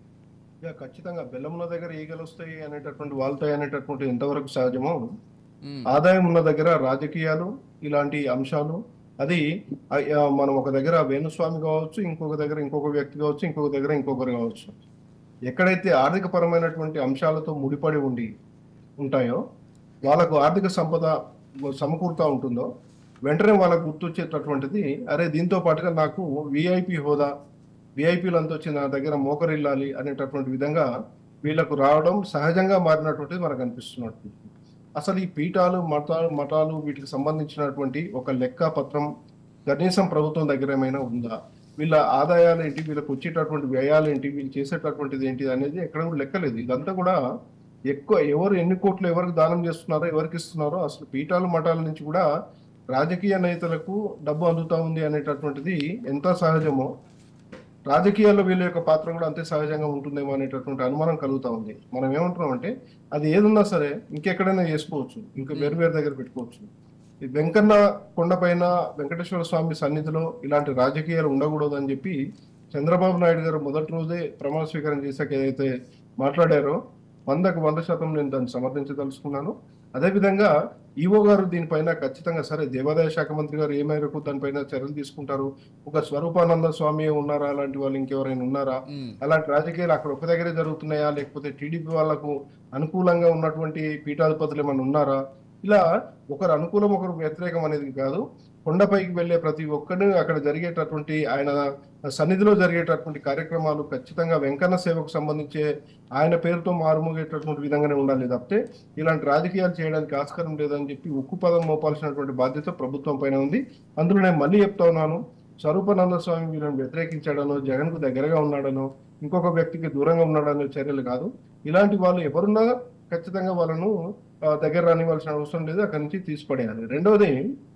యా, ఖచ్చితంగా బెల్లముల దగ్గర ఈగలు వస్తాయి అనేటటువంటి వాళ్తాయి అనేటటువంటి ఎంతవరకు సహజమో మ్మ్. ఆదాయం ఉన్న దగ్గర రాజకీయాలు ఇలాంటి అంశాలు అది ఆ, ఆ, మనం ఒక దగ్గర వేణుస్వామి కావచ్చు ఇంకొక దగ్గర ఇంకొక వ్యక్తి కావచ్చు ఇంకొక దగ్గర ఇంకొకరు కావచ్చు ఎక్కడైతే ఆర్థిక పరమైనటువంటి అంశాలతో ముడిపడి ఉండి ఉంటాయో వాళ్ళకు ఆర్థిక సంపద సమకూరుతా ఉంటుందో వెంటనే వాళ్ళకు గుర్తొచ్చేటటువంటిది అరే దీంతో పాటుగా నాకు విఐపి హోదా విఐపీలంతా వచ్చి నా దగ్గర మోకరిల్లాలి అనేటటువంటి విధంగా వీళ్ళకు రావడం సహజంగా మారినటువంటిది మనకు అనిపిస్తున్నట్టు అసలు ఈ పీఠాలు మతాలు మఠాలు వీటికి సంబంధించినటువంటి ఒక లెక్క పత్రం కనీసం ప్రభుత్వం దగ్గర ఏమైనా ఉందా వీళ్ళ ఆదాయాలు ఏంటి వీళ్ళకి వచ్చేటటువంటి వ్యయాలు ఏంటి వీళ్ళు చేసేటటువంటిది ఏంటి అనేది ఎక్కడ కూడా లెక్కలేదు ఇదంతా కూడా ఎక్కువ ఎవరు ఎన్ని కోట్లు ఎవరికి దానం చేస్తున్నారో ఎవరికి ఇస్తున్నారో అసలు పీఠాలు మఠాల నుంచి కూడా రాజకీయ నేతలకు డబ్బు అందుతా ఉంది అనేటటువంటిది ఎంత సహజమో రాజకీయాల్లో వీళ్ళ యొక్క పాత్ర కూడా అంతే సహజంగా ఉంటుందేమో అనేటటువంటి అనుమానం కలుగుతా ఉంది మనం ఏమంటున్నాం అంటే అది ఏదున్నా సరే ఇంకెక్కడైనా చేసుకోవచ్చు ఇంకా వేరు వేరు దగ్గర పెట్టుకోవచ్చు ఈ వెంకన్న కొండపైన వెంకటేశ్వర స్వామి సన్నిధిలో ఇలాంటి రాజకీయాలు ఉండకూడదు అని చెప్పి చంద్రబాబు నాయుడు గారు మొదటి రోజే ప్రమాణ స్వీకారం చేశాక ఏదైతే మాట్లాడారో వందకు వంద శాతం నేను దాన్ని సమర్థించదలుచుకున్నాను అదేవిధంగా ఈవో గారు దీనిపైన ఖచ్చితంగా సరే దేవాదాయ శాఖ మంత్రి గారు ఏ మేరకు దానిపైన చర్యలు తీసుకుంటారు ఒక స్వరూపానంద స్వామి ఉన్నారా అలాంటి వాళ్ళు ఇంకెవరైనా ఉన్నారా మ్మ్. అలాంటి రాజకీయాలు అక్కడ ఒక దగ్గరే జరుగుతున్నాయా లేకపోతే టీడీపీ వాళ్లకు అనుకూలంగా ఉన్నటువంటి పీఠాధిపతులు ఏమైనా ఉన్నారా ఇలా ఒకరు అనుకూలం ఒకరు వ్యతిరేకం అనేది కాదు కొండపైకి వెళ్లే ప్రతి ఒక్కరు అక్కడ జరిగేటటువంటి ఆయన సన్నిధిలో జరిగేటటువంటి కార్యక్రమాలు ఖచ్చితంగా వెంకన్న సేవకు సంబంధించే ఆయన పేరుతో మారుమోగేటటువంటి విధంగానే ఉండాలి తప్పితే ఇలాంటి రాజకీయాలు చేయడానికి ఆస్కారం లేదని చెప్పి ఉక్కు పదం మోపాల్సినటువంటి బాధ్యత ప్రభుత్వం పైన ఉంది అందులో నేను మళ్ళీ చెప్తా ఉన్నాను స్వరూపానంద స్వామి వీళ్ళని వ్యతిరేకించాడనో జగన్ కు దగ్గరగా ఉన్నాడనో ఇంకొక వ్యక్తికి దూరంగా ఉన్నాడనే చర్యలు కాదు ఇలాంటి వాళ్ళు ఎవరున్నా ఖచ్చితంగా వాళ్ళను ఆ, దగ్గర రానివ్వాల్సిన అవసరం లేదు అక్కడి నుంచి తీసిపడేయాలి రెండవది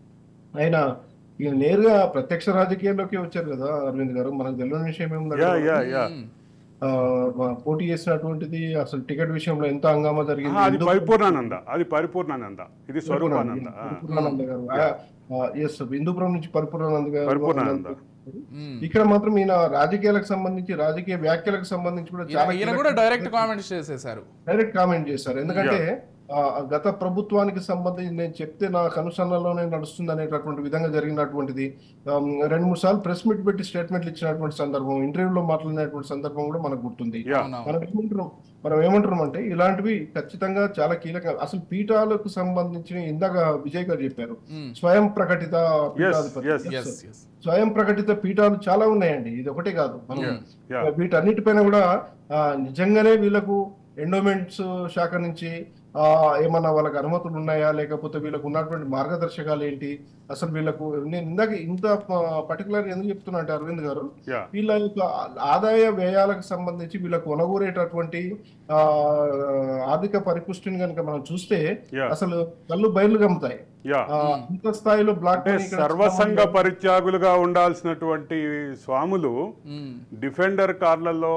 ఆయన ఇక నేరుగా ప్రత్యక్ష రాజకీయాల్లోకి వచ్చారు కదా అరవింద్ గారు మనకు తెలియని విషయం ఏముందంటే యా యా యా మ్మ్. ఆ, మా- పోటీ చేసినటువంటిది అసలు టికెట్ విషయంలో ఎంత హంగామా జరిగింది ఆ, అది ఎందుకు- పరిపూర్ణానంద అది పరిపూర్ణానంద ఇది స్వరూపానంద ఆ. పరిపూర్ణానంద గారు ఎస్ హిందూపురం నుంచి పరిపూర్ణానంద గారు పరిపూర్ణానంద. మ్మ్. ఇక్కడ మాత్రం ఈయన రాజకీయాలకు సంబంధించి రాజకీయ వ్యాఖ్యలకు సంబంధించి కూడా చాలా ఈయన- ఈయన కూడా డైరెక్ట్ కామెంట్స్ చేసేసారు డైరెక్ట్ కామెంట్ చేశారు ఎందుకంటే ఆ, గత ప్రభుత్వానికి సంబంధించి నేను చెప్తే నా కనుసన్నలోనే నడుస్తుంది అనేటటువంటి విధంగా జరిగినటువంటిది ఆమ్, రెండు మూడు సార్లు ప్రెస్ మీట్ పెట్టి స్టేట్మెంట్లు ఇచ్చినటువంటి సందర్భం ఇంటర్వ్యూలో మాట్లాడినటువంటి సందర్భం కూడా మనకు గుర్తుంది యా అవునవును. మనం ఏమంటున్నాం మనం ఏమంటున్నాం అంటే ఇలాంటివి ఖచ్చితంగా చాలా కీలక అసలు పీఠాలకు సంబంధించిన ఇందాక విజయ్ గారు చెప్పారు మ్మ్. స్వయం ప్రకటిత yes పీఠాధిపతి. yes Yes, yes sir. Yes స్వయం ప్రకటిత పీఠాలు చాలా ఉన్నాయండి ఇది ఒకటే కాదు మనం యా వీటన్నిటిపైన కూడా ఆ, నిజంగానే వీళ్ళకు ఎండోమెంట్స్ శాఖ నుంచి ఆ, ఏమన్నా వాళ్ళకి అనుమతులు ఉన్నాయా లేకపోతే వీళ్ళకు ఉన్నటువంటి మార్గదర్శకాలు ఏంటి అసలు వీళ్ళకు నేను ఇందాక ఇంత పర్టికులర్ ఎందుకు చెప్తున్నా అంటే అరవింద్ గారు యా వీళ్ళ యొక్క ఆదాయ వ్యయాలకు సంబంధించి వీళ్ళకు ఒనగూరేటటువంటి ఆ, ఆర్థిక పరిపుష్టిని కనుక మనం చూస్తే Yeah. అసలు కళ్ళు బయలు గమ్ముతాయి యా ఆ, ఇంత స్థాయిలో బ్లాక్ అంటే మనీ ఇక్కడ సర్వసంగ పరిత్యాగులుగా ఉండాల్సినటువంటి స్వాములు మ్మ్. డిఫెండర్ కార్లలో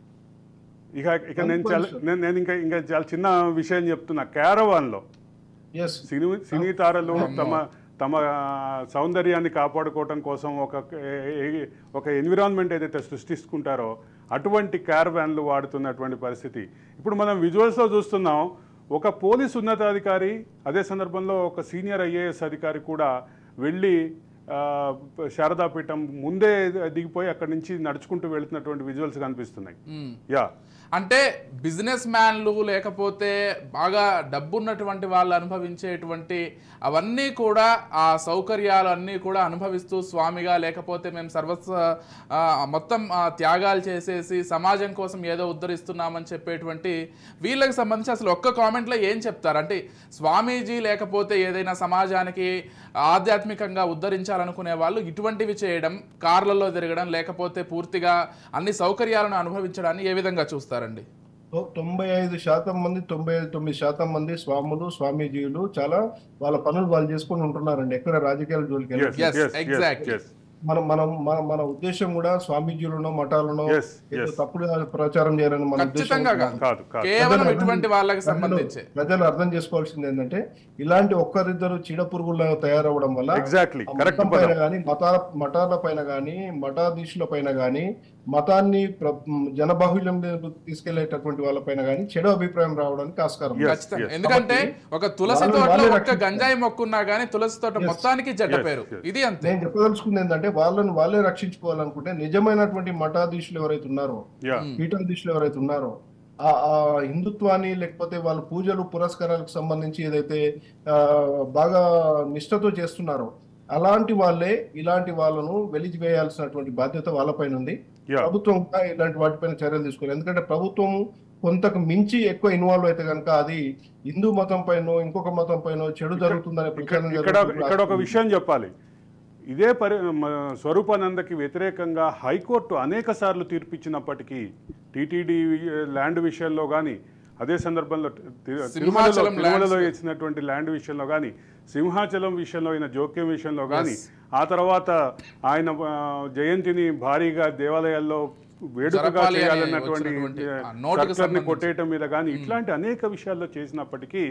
ఇక ఇక నేను చాలా నేను నేను ఇంకా ఇంకా చాలా చిన్న విషయం చెప్తున్నా క్యారవాన్లో ఎస్ సినీ సినీ తారలు తమ తమ సౌందర్యాన్ని కాపాడుకోవటం కోసం ఒక ఏ- ఒక ఎన్విరాన్మెంట్ ఏదైతే సృష్టించుకుంటారో అటువంటి క్యారవాన్లు వాడుతున్నటువంటి పరిస్థితి ఇప్పుడు మనం విజువల్స్లో చూస్తున్నాం ఒక పోలీస్ ఉన్నతాధికారి అదే సందర్భంలో ఒక సీనియర్ ఐఏఎస్ అధికారి కూడా వెళ్ళి ఆ, శారదాపీఠం ముందే దిగిపోయి అక్కడి నుంచి నడుచుకుంటూ వెళుతున్నటువంటి విజువల్స్ కనిపిస్తున్నాయి మ్మ్. యా అంటే బిజినెస్ మ్యాన్లు లేకపోతే బాగా డబ్బున్నటువంటి వాళ్ళు అనుభవించేటువంటి అవన్నీ కూడా ఆ సౌకర్యాలు అన్నీ కూడా అనుభవిస్తూ స్వామిగా లేకపోతే మేము సర్వస్వ ఆ, మొత్తం ఆ, త్యాగాలు చేసేసి సమాజం కోసం ఏదో ఉద్ధరిస్తున్నామని చెప్పేటువంటి వీళ్ళకి సంబంధించి అసలు ఒక్క కామెంట్లో ఏం చెప్తారు అంటే స్వామీజీ లేకపోతే ఏదైనా సమాజానికి ఆధ్యాత్మికంగా ఉద్ధరించాలనుకునే వాళ్ళు ఇటువంటివి చేయడం కార్లలో తిరగడం లేకపోతే పూర్తిగా అన్ని సౌకర్యాలను అనుభవించడాన్ని ఏ విధంగా చూస్తారండి తొ- తొంభై ఐదు శాతం మంది తొంభై ఐదు తొమ్మిది శాతం మంది స్వాములు స్వామీజీలు చాలా వాళ్ళ పనులు వాళ్ళు చేసుకొని ఉంటున్నారండి ఎక్కడ రాజకీయాల జోలికి వెళ్ళరు. Yes, exactly. మనం మనం మన మన ఉద్దేశం కూడా స్వామీజీలను మఠాలను Yes, ఏదో yes. తప్పుడుగా ప్రచారం చేయాలని మన ఉద్దేశం ఖచ్చితంగా కాదు. కాదు కాదు కాదు కేవలం ప్రజలు ఇటువంటి వాళ్ళకి ప్రజలు- సంబంధించి ప్రజలు అర్థం చేసుకోవాల్సింది ఏంటంటే ఇలాంటి ఒక్కరిద్దరు చీడ పురుగుల్లో తయారవడం వల్ల ఎగ్జాక్ట్లీ ఆ కరెక్ట్ మతం పైన కానీ మత మఠాల పైన కానీ మఠాధీశుల పైన కానీ మతాన్ని ప్ర- జనబాహుల్యం తీసుకెళ్లేటటువంటి వాళ్ళ పైన కానీ చెడు అభిప్రాయం రావడానికి ఆస్కారం ఉంది. Yes, ఖచ్చితంగా yes. ఎందుకంటే ఒక తులసి వాళ్ళని తోటలో వాళ్ళే ఒక్క రక్షించాలి. గంజాయి మొక్కున్నా గానీ తులసి తోట మొత్తానికి చెడ్డ Yes, పేరు yes. ఇది అంతే నేను చెప్పదలుచుకుంది ఏంటంటే వాళ్ళని వాళ్ళే రక్షించుకోవాలనుకుంటే నిజమైనటువంటి మఠాధీశులు ఎవరైతే ఉన్నారో యా పీఠాధీశులు ఎవరైతే ఉన్నారో ఆ ఆ హిందుత్వాన్ని లేకపోతే వాళ్ళ పూజలు పురస్కారాలకు సంబంధించి ఏదైతే ఆ, బాగా నిష్ఠతో చేస్తున్నారో అలాంటి వాళ్ళే ఇలాంటి వాళ్ళను వెలిజివేయాల్సినటువంటి బాధ్యత వాళ్ళపైన ఉంది యా ప్రభుత్వం కూడా ఇలాంటి వాటిపైన చర్యలు తీసుకోవాలి ఎందుకంటే ప్రభుత్వం కొంతకు మించి ఎక్కువ ఇన్వాల్వ్ అయితే కనుక అది హిందూ మతం పైన ఇంకొక మతం పైన చెడు జరుగుతుందనే ప్రచారం ఇక్కడ జరుగుతుంది. ఇక్కడ ఒక విషయం చెప్పాలి ఇదే పరి మ- స్వరూపానందకి వ్యతిరేకంగా హైకోర్టు అనేక సార్లు తీర్పిచ్చినప్పటికీ టీటీడీ ల్యాండ్ విషయంలో కానీ అదే సందర్భంలో తి- తిరుమలలో సింహాచలం తిరుమలలో lands. ఇచ్చినటువంటి ల్యాండ్ విషయంలో కానీ సింహాచలం విషయంలో అయిన జోక్యం విషయంలో కానీ Yes. ఆ తర్వాత ఆయన ఆ, జయంతిని భారీగా దేవాలయాల్లో వేడుకగా జరపాలి అని చేయాలన్నటువంటి వచ్చినటువంటి ఆ, ఆ నోటుకు సర్కులర్ని సంబంధించి. కొట్టేయటం మీద కానీ ఇట్లాంటి అనేక విషయాల్లో చేసినప్పటికీ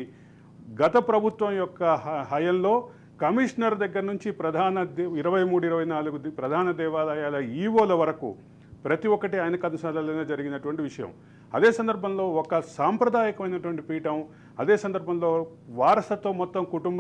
గత ప్రభుత్వం యొక్క హ- హయంలో కమిషనర్ దగ్గర నుంచి ప్రధాన దే- ఇరవై మూడు ఇరవై నాలుగు ది- ప్రధాన దేవాలయాల ఈవోల వరకు ప్రతి ఒక్కటి ఆయన కథసాలలోనే జరిగినటువంటి విషయం అదే సందర్భంలో ఒక సాంప్రదాయకమైనటువంటి పీఠం అదే సందర్భంలో వారసత్వం మొత్తం కుటుంబ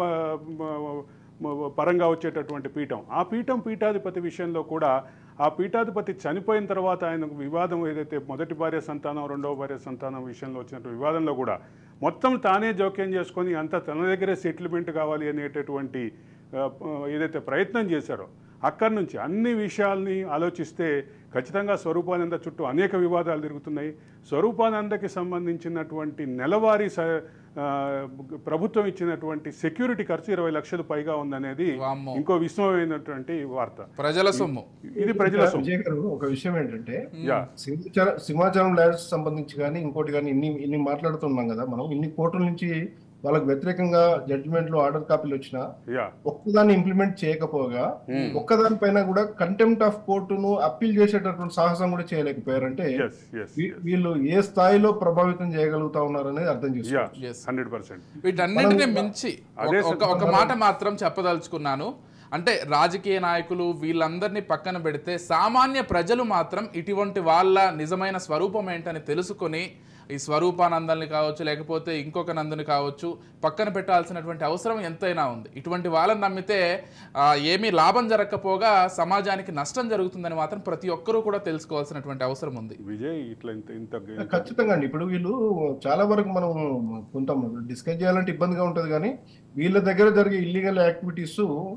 మ- మ- పరంగా వచ్చేటటువంటి పీఠం ఆ పీఠం పీఠాధిపతి విషయంలో కూడా ఆ పీఠాధిపతి చనిపోయిన తర్వాత ఆయనకు వివాదం ఏదైతే మొదటి భార్య సంతానం రెండవ భార్య సంతానం విషయంలో వచ్చినటువంటి వివాదంలో కూడా మొత్తం తానే జోక్యం చేసుకొని అంతా తన దగ్గరే సెటిల్మెంట్ కావాలి అనేటటువంటి ఆ, ఏదైతే ప్రయత్నం చేశారో అక్కడి నుంచి అన్ని విషయాల్ని ఆలోచిస్తే ఖచ్చితంగా స్వరూపానంద చుట్టూ అనేక వివాదాలు తిరుగుతున్నాయి స్వరూపానందకి సంబంధించినటువంటి నెలవారీ స ఆ, ప్రభుత్వం ఇచ్చినటువంటి సెక్యూరిటీ ఖర్చు ఇరవై లక్షలు పైగా ఉందనేది వామ్మో. ఇంకో విస్మయమైనటువంటి వార్త ప్రజల సొమ్ము ఇది ప్రజల సొమ్ము విజయ్ గారు ఒక విషయం ఏంటంటే యా సింహాచలం సింహాచలం ల్యాండ్స్ సంబంధించి కానీ ఇంకోటి కానీ ఇన్ని ఇన్ని మాట్లాడుతున్నాం కదా మనం ఇన్ని కోర్టుల నుంచి వాళ్ళకి వ్యతిరేకంగా జడ్జిమెంట్లు ఆర్డర్ కాపీలు వచ్చినా యా ఒక్కదాన్ని ఇంప్లిమెంట్ చేయకపోగా ఒక్కదానిపైన కూడా కంటెంప్ట్ ఆఫ్ కోర్టును అప్పీల్ చేసేటటువంటి సాహసం కూడా చేయలేకపోయారంటే ఎస్ ఎస్ వీ- వీళ్ళు ఏ స్థాయిలో ప్రభావితం చేయగలుగుతా ఉన్నారనేది అర్థం యా చేసుకోవాలి Yes. హండ్రెడ్ పర్సెంట్ వీటన్నింటిని మించి అదే ఒక- ఒక ఒక మాట మాత్రం చెప్పదలుచుకున్నాను అంటే రాజకీయ నాయకులు వీళ్ళందరినీ పక్కన పెడితే సామాన్య ప్రజలు మాత్రం ఇటువంటి వాళ్ళ నిజమైన స్వరూపం ఏంటని తెలుసుకొని ఈ స్వరూపానందాన్ని కావచ్చు లేకపోతే ఇంకొక నందుని కావచ్చు పక్కన పెట్టాల్సినటువంటి అవసరం ఎంతైనా ఉంది ఇటువంటి వాళ్ళని నమ్మితే ఆ, ఏమీ లాభం జరగకపోగా సమాజానికి నష్టం జరుగుతుందని మాత్రం ప్రతి ఒక్కరూ కూడా తెలుసుకోవాల్సినటువంటి అవసరం ఉంది విజయ్ ఇట్లా ఇంత ఇంత ఇంత- ఖచ్చితంగా అండి ఇప్పుడు వీళ్ళు చాలా వరకు మనం కొంత డిస్కస్ చేయాలంటే ఇబ్బందిగా ఉంటుంది కానీ వీళ్ళ దగ్గర జరిగే ఇల్లీగల్ యాక్టివిటీస్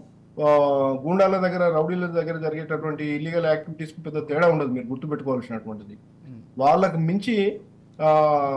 గూండాల దగ్గర రౌడీల దగ్గర జరిగేటటువంటి ఇల్లీగల్ యాక్టివిటీస్ పెద్ద తేడా ఉండదు మీరు గుర్తుపెట్టుకోవాల్సినటువంటిది వాళ్ళకి మించి ఆ,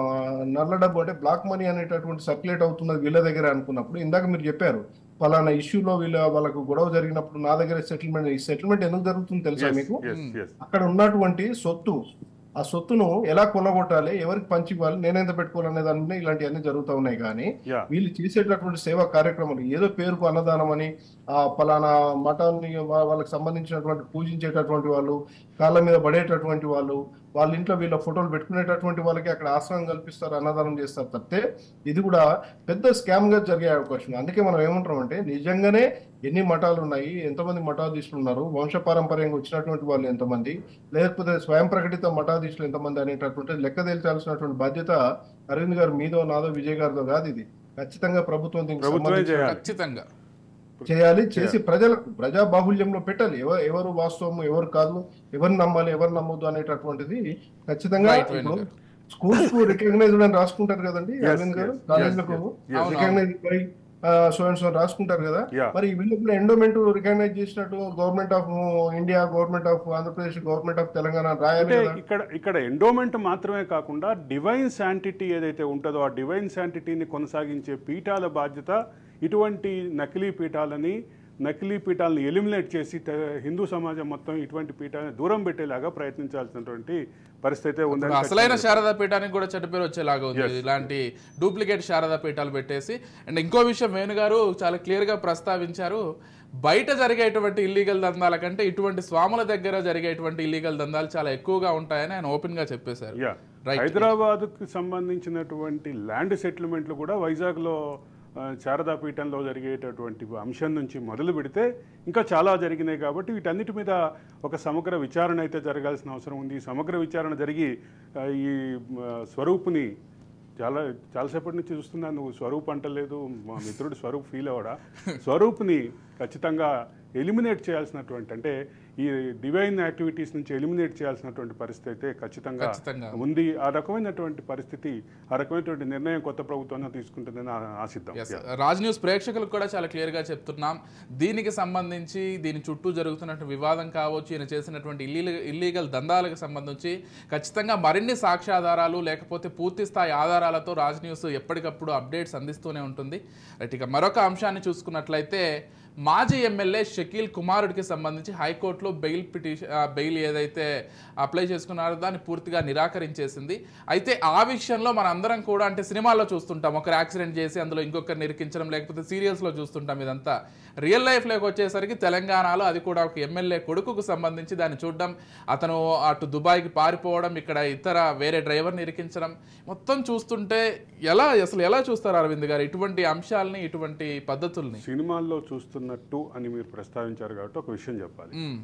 నల్ల డబ్బు అంటే బ్లాక్ మనీ అనేటటువంటి సర్క్యులేట్ అవుతున్నది వీళ్ళ దగ్గర అనుకున్నప్పుడు ఇందాక మీరు చెప్పారు ఫలానా ఇష్యూలో వీళ్ళ వాళ్ళకు గొడవ జరిగినప్పుడు నా దగ్గర సెటిల్మెంట్ ఈ సెటిల్మెంట్ ఎందుకు జరుగుతుంది తెలుసా మీకు ఎస్ ఎస్ అక్కడ ఉన్నటువంటి సొత్తు ఆ సొత్తును ఎలా కొల్లగొట్టాలి ఎవరికి పంచి ఇవ్వాలి నేనెంత పెట్టుకోవాలనే దాని మీద ఇలాంటివన్నీ జరుగుతూ ఉన్నాయి కానీ యా వీళ్ళు చేసేటటువంటి సేవా కార్యక్రమాలు ఏదో పేరుకు అన్నదానం అని ఆ పలానా మఠాన్ని వా- వాళ్ళకి సంబంధించినటువంటి పూజించేటటువంటి వాళ్ళు కాళ్ళ మీద పడేటటువంటి వాళ్ళు వాళ్ళ ఇంట్లో వీళ్ళ ఫోటోలు పెట్టుకునేటటువంటి వాళ్ళకి అక్కడ ఆశ్రయం కల్పిస్తారు అన్నదానం చేస్తారు తప్పితే ఇది కూడా పెద్ద స్కామ్ గా జరిగే అవకాశం ఉంది అందుకే మనం ఏమంటాం అంటే నిజంగానే ఎన్ని మఠాలు ఉన్నాయి ఎంతమంది మఠాధీశులు ఉన్నారు వంశపారంపర్యంగా వచ్చినటువంటి వాళ్ళు ఎంతమంది లేకపోతే స్వయం ప్రకటిత మఠాధీశులు ఎంతమంది అనేటటువంటి లెక్క తేల్చాల్సినటువంటి బాధ్యత అరవింద్ గారు మీదో నాదో విజయ్ గారితో కాదు ఇది ఖచ్చితంగా ప్రభుత్వం దీనికి ప్రభుత్వమే సంబంధించిన- చేయాలి ఖచ్చితంగా చేయాలి చేసి ప్రజలకు ప్రజా బాహుళ్యంలో పెట్టాలి ఎవరు ఎవరు వాస్తవం ఎవరు కాదు ఎవరిని నమ్మాలి ఎవరు నమ్మొద్దు అనేటటువంటిది ఖచ్చితంగా Right, వేణు ఇప్పుడు గారు. స్కూల్స్ కు రికగ్నైజ్డ్ అని రాసుకుంటారు కదండి Yes, అరవింద్ గారు yes, కాలేజీలకు yes, yes, yes. Recognise by so and so రాసుకుంటారు కదా Yeah. మరి వీళ్ళు కూడా ఎండోమెంట్ రికగ్నైజ్ చేసినట్టు government of India government of Andhra Pradesh government of Telangana రాయాలి అంటే కదా ఇక్కడ ఇక్కడ ఎండోమెంట్ మాత్రమే కాకుండా డివైన్ శాంటిటీ ఏదైతే ఉంటుందో ఆ డివైన్ శాంటిటీని కొనసాగించే పీఠాల బాధ్యత ఇటువంటి నకిలీ పీఠాలని నకిలీ పీఠాలను ఎలిమినేట్ చేసి త- హిందూ సమాజం మొత్తం ఇటువంటి పీఠాలను దూరం పెట్టేలాగా ప్రయత్నించాల్సినటువంటి పరిస్థితి ఉందని అసలైన శారదా పీఠానికి కూడా చెడ్డ పేరు వచ్చేలాగా ఉంది ఇలాంటి డూప్లికేట్ శారదా పీఠాలు పెట్టేసి అండ్ ఇంకో విషయం వేణు గారు చాలా క్లియర్ గా ప్రస్తావించారు బయట జరిగేటువంటి ఇల్లీగల్ దందాల కంటే ఇటువంటి స్వాముల దగ్గర జరిగేటువంటి ఇల్లీగల్ దందాలు చాలా ఎక్కువగా ఉంటాయని ఆయన ఓపెన్ గా చెప్పేశారు యా Right. హైదరాబాద్కు సంబంధించినటువంటి ల్యాండ్ సెటిల్మెంట్లు కూడా వైజాగ్లో ఆ, శారదా పీఠంలో జరిగేటటువంటి అంశం నుంచి మొదలు పెడితే ఇంకా చాలా జరిగినాయి కాబట్టి వీటన్నిటి మీద ఒక సమగ్ర విచారణ అయితే జరగాల్సిన అవసరం ఉంది ఈ సమగ్ర విచారణ జరిగి ఆ, ఈ ఆ, స్వరూపుని చాలా చాలాసేపటి నుంచి చూస్తున్నా నువ్వు స్వరూప్ అంటలేదు మా మిత్రుడు స్వరూప్ ఫీల్ అవ్వడా స్వరూప్ని ఖచ్చితంగా ఎలిమినేట్ చేయాల్సినటువంటి అంటే ఈ డివైన్ యాక్టివిటీస్ నుంచి ఎలిమినేట్ చేయాల్సినటువంటి పరిస్థితి అయితే ఖచ్చితంగా ఖచ్చితంగా. ఉంది ఆ రకమైనటువంటి పరిస్థితి ఆ రకమైనటువంటి నిర్ణయం కొత్త ప్రభుత్వం తీసుకుంటుందని ఆ- ఆశిద్దాం ఎస్ రాజ్ న్యూస్ ప్రేక్షకులకు కూడా చాలా క్లియర్ గా చెప్తున్నాం దీనికి సంబంధించి దీని చుట్టూ జరుగుతున్నటువంటి వివాదం కావచ్చు ఈయన చేసినటువంటి ఇల్లీగల్ ఇల్లీగల్ దందాలకు సంబంధించి ఖచ్చితంగా మరిన్ని సాక్ష్యాధారాలు లేకపోతే పూర్తి స్థాయి ఆధారాలతో రాజ్ న్యూస్ ఎప్పటికప్పుడు అప్డేట్స్ అందిస్తూనే ఉంటుంది రైట్ ఇక మరొక అంశాన్ని చూసుకున్నట్లయితే మాజీ ఎమ్మెల్యే షకీల్ కుమారుడికి సంబంధించి హైకోర్టులో బెయిల్ పిటిషన్ బెయిల్ ఏదైతే అప్లై చేసుకున్నారో దాన్ని పూర్తిగా నిరాకరించేసింది అయితే ఆ విషయంలో మన అందరం కూడా అంటే సినిమాల్లో చూస్తుంటాం ఒకరు యాక్సిడెంట్ చేసి అందులో ఇంకొకరిని ఇరికించడం లేకపోతే సీరియల్స్లో చూస్తుంటాం ఇదంతా రియల్ లైఫ్లోకి వచ్చేసరికి తెలంగాణలో అది కూడా ఒక ఎమ్మెల్యే కొడుకుకు సంబంధించి దాన్ని చూడడం అతను అటు దుబాయ్కి పారిపోవడం ఇక్కడ ఇతర వేరే డ్రైవర్ని ఇరికించడం మొత్తం చూస్తుంటే ఎలా అసలు ఎలా చూస్తారు అరవింద్ గారు ఇటువంటి అంశాలని ఇటువంటి పద్ధతుల్ని సినిమాల్లో చూస్తున్నట్టు అని మీరు ప్రస్తావించారు కాబట్టి ఒక విషయం చెప్పాలి మ్మ్.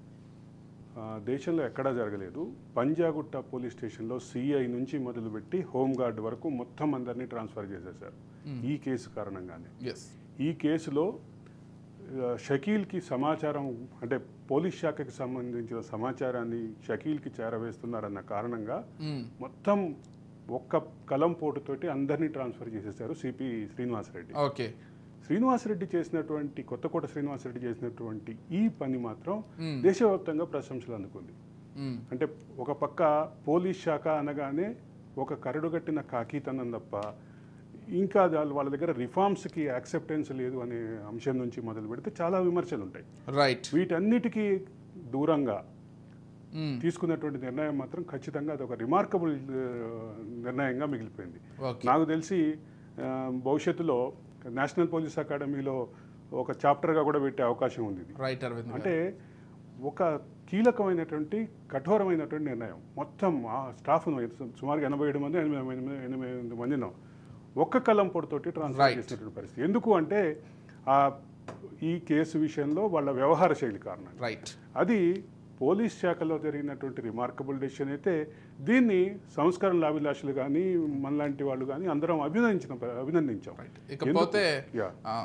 ఆ, దేశంలో ఎక్కడా జరగలేదు పంజాగుట్ట పోలీస్ స్టేషన్లో సిఐ నుంచి మొదలుపెట్టి హోంగార్డ్ వరకు మొత్తం అందరినీ ట్రాన్స్ఫర్ చేసేశారు ఈ కేసు కారణంగానే ఎస్ ఈ కేసులో ఆ, షకీల్కి సమాచారం అంటే పోలీస్ శాఖకి సంబంధించిన సమాచారాన్ని షకీల్కి చేరవేస్తున్నారన్న కారణంగా మ్మ్. మొత్తం ఒక్క కలం పోటుతోటి అందరినీ ట్రాన్స్ఫర్ చేసేశారు సిపి శ్రీనివాసరెడ్డి ఓకే శ్రీనివాసరెడ్డి చేసినటువంటి కొత్తకోట శ్రీనివాసరెడ్డి చేసినటువంటి ఈ పని మాత్రం మ్మ్. దేశవ్యాప్తంగా ప్రశంసలు అందుకుంది మ్మ్. అంటే ఒక పక్క పోలీస్ శాఖ అనగానే ఒక కరడుగట్టిన కాకీతనం తప్ప ఇంకా వాళ్ళ వాళ్ళ దగ్గర రిఫార్మ్స్కి యాక్సెప్టెన్స్ లేదు అనే అంశం నుంచి మొదలు పెడితే చాలా విమర్శలు ఉంటాయి రైట్ వీటన్నిటికీ దూరంగా మ్మ్. తీసుకున్నటువంటి నిర్ణయం మాత్రం ఖచ్చితంగా అది ఒక రిమార్కబుల్ నిర్ణయంగా మిగిలిపోయింది ఓకే నాకు తెలిసి ఆ, భవిష్యత్తులో నేషనల్ పోలీస్ అకాడమీలో ఒక చాప్టర్గా కూడా పెట్టే అవకాశం ఉంది ఇది. రైట్ అరవింద్ గారు. అంటే ఒక కీలకమైనటువంటి కఠోరమైనటువంటి నిర్ణయం మొత్తం ఆ స్టాఫ్ను సుమారు ఎనభై ఏడు మంది ఎనభై ఎనిమిది ఎనభై ఎనిమిది మందిను ఒక్క కలం పొడితోటి ట్రాన్స్ఫర్ Right. చేసినటువంటి పరిస్థితి ఎందుకు అంటే ఆ ఈ కేసు విషయంలో వాళ్ళ వ్యవహార శైలి కారణం రైట్ అది పోలీస్ శాఖలో జరిగినటువంటి రిమార్కబుల్ డెసిషన్ అయితే దీన్ని సంస్కరణ అభిలాషులు కానీ మనలాంటి వాళ్ళు కానీ అందరం అభినందించిన అభినందించాం ఇకపోతే యా ఆ,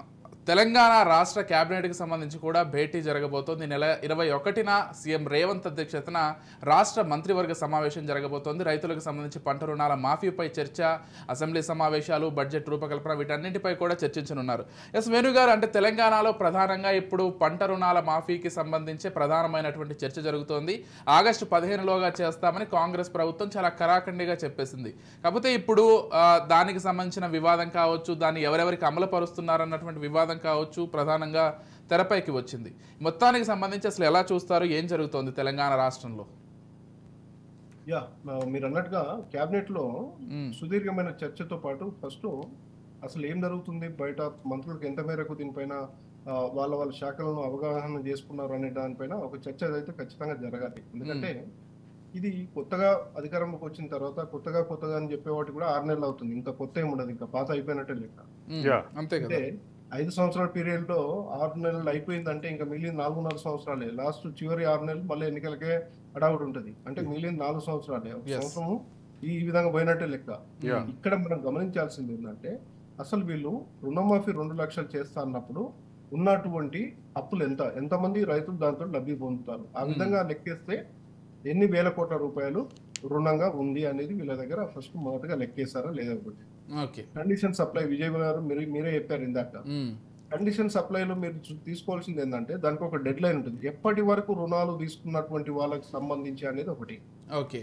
తెలంగాణ రాష్ట్ర కేబినెట్కి సంబంధించి కూడా భేటీ జరగబోతోంది ఈ నెల ఇరవై ఒకటిన సీఎం రేవంత్ అధ్యక్షతన రాష్ట్ర మంత్రివర్గ సమావేశం జరగబోతోంది రైతులకు సంబంధించి పంట రుణాల మాఫీపై చర్చ అసెంబ్లీ సమావేశాలు బడ్జెట్ రూపకల్పన వీటన్నింటిపై కూడా చర్చించనున్నారు ఎస్ వేణు గారు అంటే తెలంగాణలో ప్రధానంగా ఇప్పుడు పంట రుణాల మాఫీకి సంబంధించి ప్రధానమైనటువంటి చర్చ జరుగుతోంది ఆగస్టు పదిహేనులోగా చేస్తామని కాంగ్రెస్ ప్రభుత్వం చాలా కరాఖండిగా చెప్పేసింది కాకపోతే ఇప్పుడు ఆ, దానికి సంబంధించిన వివాదం కావచ్చు దాన్ని ఎవరెవరికి అమలుపరుస్తున్నారన్నటువంటి వివాదం కావచ్చు ప్రధానంగా తెరపైకి వచ్చింది మొత్తానికి సంబంధించి అసలు ఎలా చూస్తారు ఏం జరుగుతోంది తెలంగాణ రాష్ట్రంలో యా ఆ, మీరు అన్నట్టుగా క్యాబినెట్ లో మ్మ్. సుదీర్ఘమైన చర్చతో పాటు ఫస్ట్ అసలు ఏం జరుగుతుంది బయట మంత్రులకు ఎంత మేరకు దీనిపైన ఆ, వాళ్ళ వాళ్ళ శాఖలను అవగాహన చేసుకున్నారు అనే దానిపైన ఒక చర్చ అయితే ఖచ్చితంగా జరగాలి ఎందుకంటే ఇది కొత్తగా అధికారంలోకి వచ్చిన తర్వాత కొత్తగా కొత్తగా అని చెప్పేవాటి కూడా ఆరు నెలలు అవుతుంది ఇంకా కొత్త ఏమి ఉండదు ఇంకా పాత అయిపోయినట్టే లెక్క ఉమ్, Yeah. అంతే కదా అంటే ఐదు సంవత్సరాల పీరియడ్ లో ఆరు నెలలు అయిపోయిందంటే ఇంకా మిగిలిన నాలుగున్నర సంవత్సరాలే లాస్ట్ చివరి ఆరు నెలలు మళ్ళీ ఎన్నికలకే అడావుడు ఉంటది అంటే మిగిలిన నాలుగు సంవత్సరాలే ఒక Yes. సంవత్సరం ఈ విధంగా పోయినట్టే లెక్క Yeah. ఇక్కడ మనం గమనించాల్సింది ఏంటంటే అసలు వీళ్ళు రుణమాఫీ రెండు లక్షలు చేస్తా అన్నప్పుడు ఉన్నటువంటి అప్పులు ఎంత ఎంతమంది రైతులు దాంతో లబ్ధి పొందుతారు ఆ విధంగా లెక్కేస్తే ఎన్ని వేల కోట్ల రూపాయలు రుణంగా ఉంది అనేది వీళ్ళ దగ్గర ఫస్ట్ మొదటగా లెక్కేస్తారా లేదా ఒకటి ఓకే కండిషన్ సప్లై విజయ్ గారు మీరు మీరే చెప్పారు ఇందాక ఉమ్, కండిషన్ సప్లైలో మీరు చూ- తీసుకోవాల్సింది ఏంటంటే దానికి ఒక డెడ్ లైన్ ఉంటుంది ఎప్పటి వరకు రుణాలు తీసుకున్నటువంటి వాళ్ళకి సంబంధించి అనేది ఒకటి ఓకే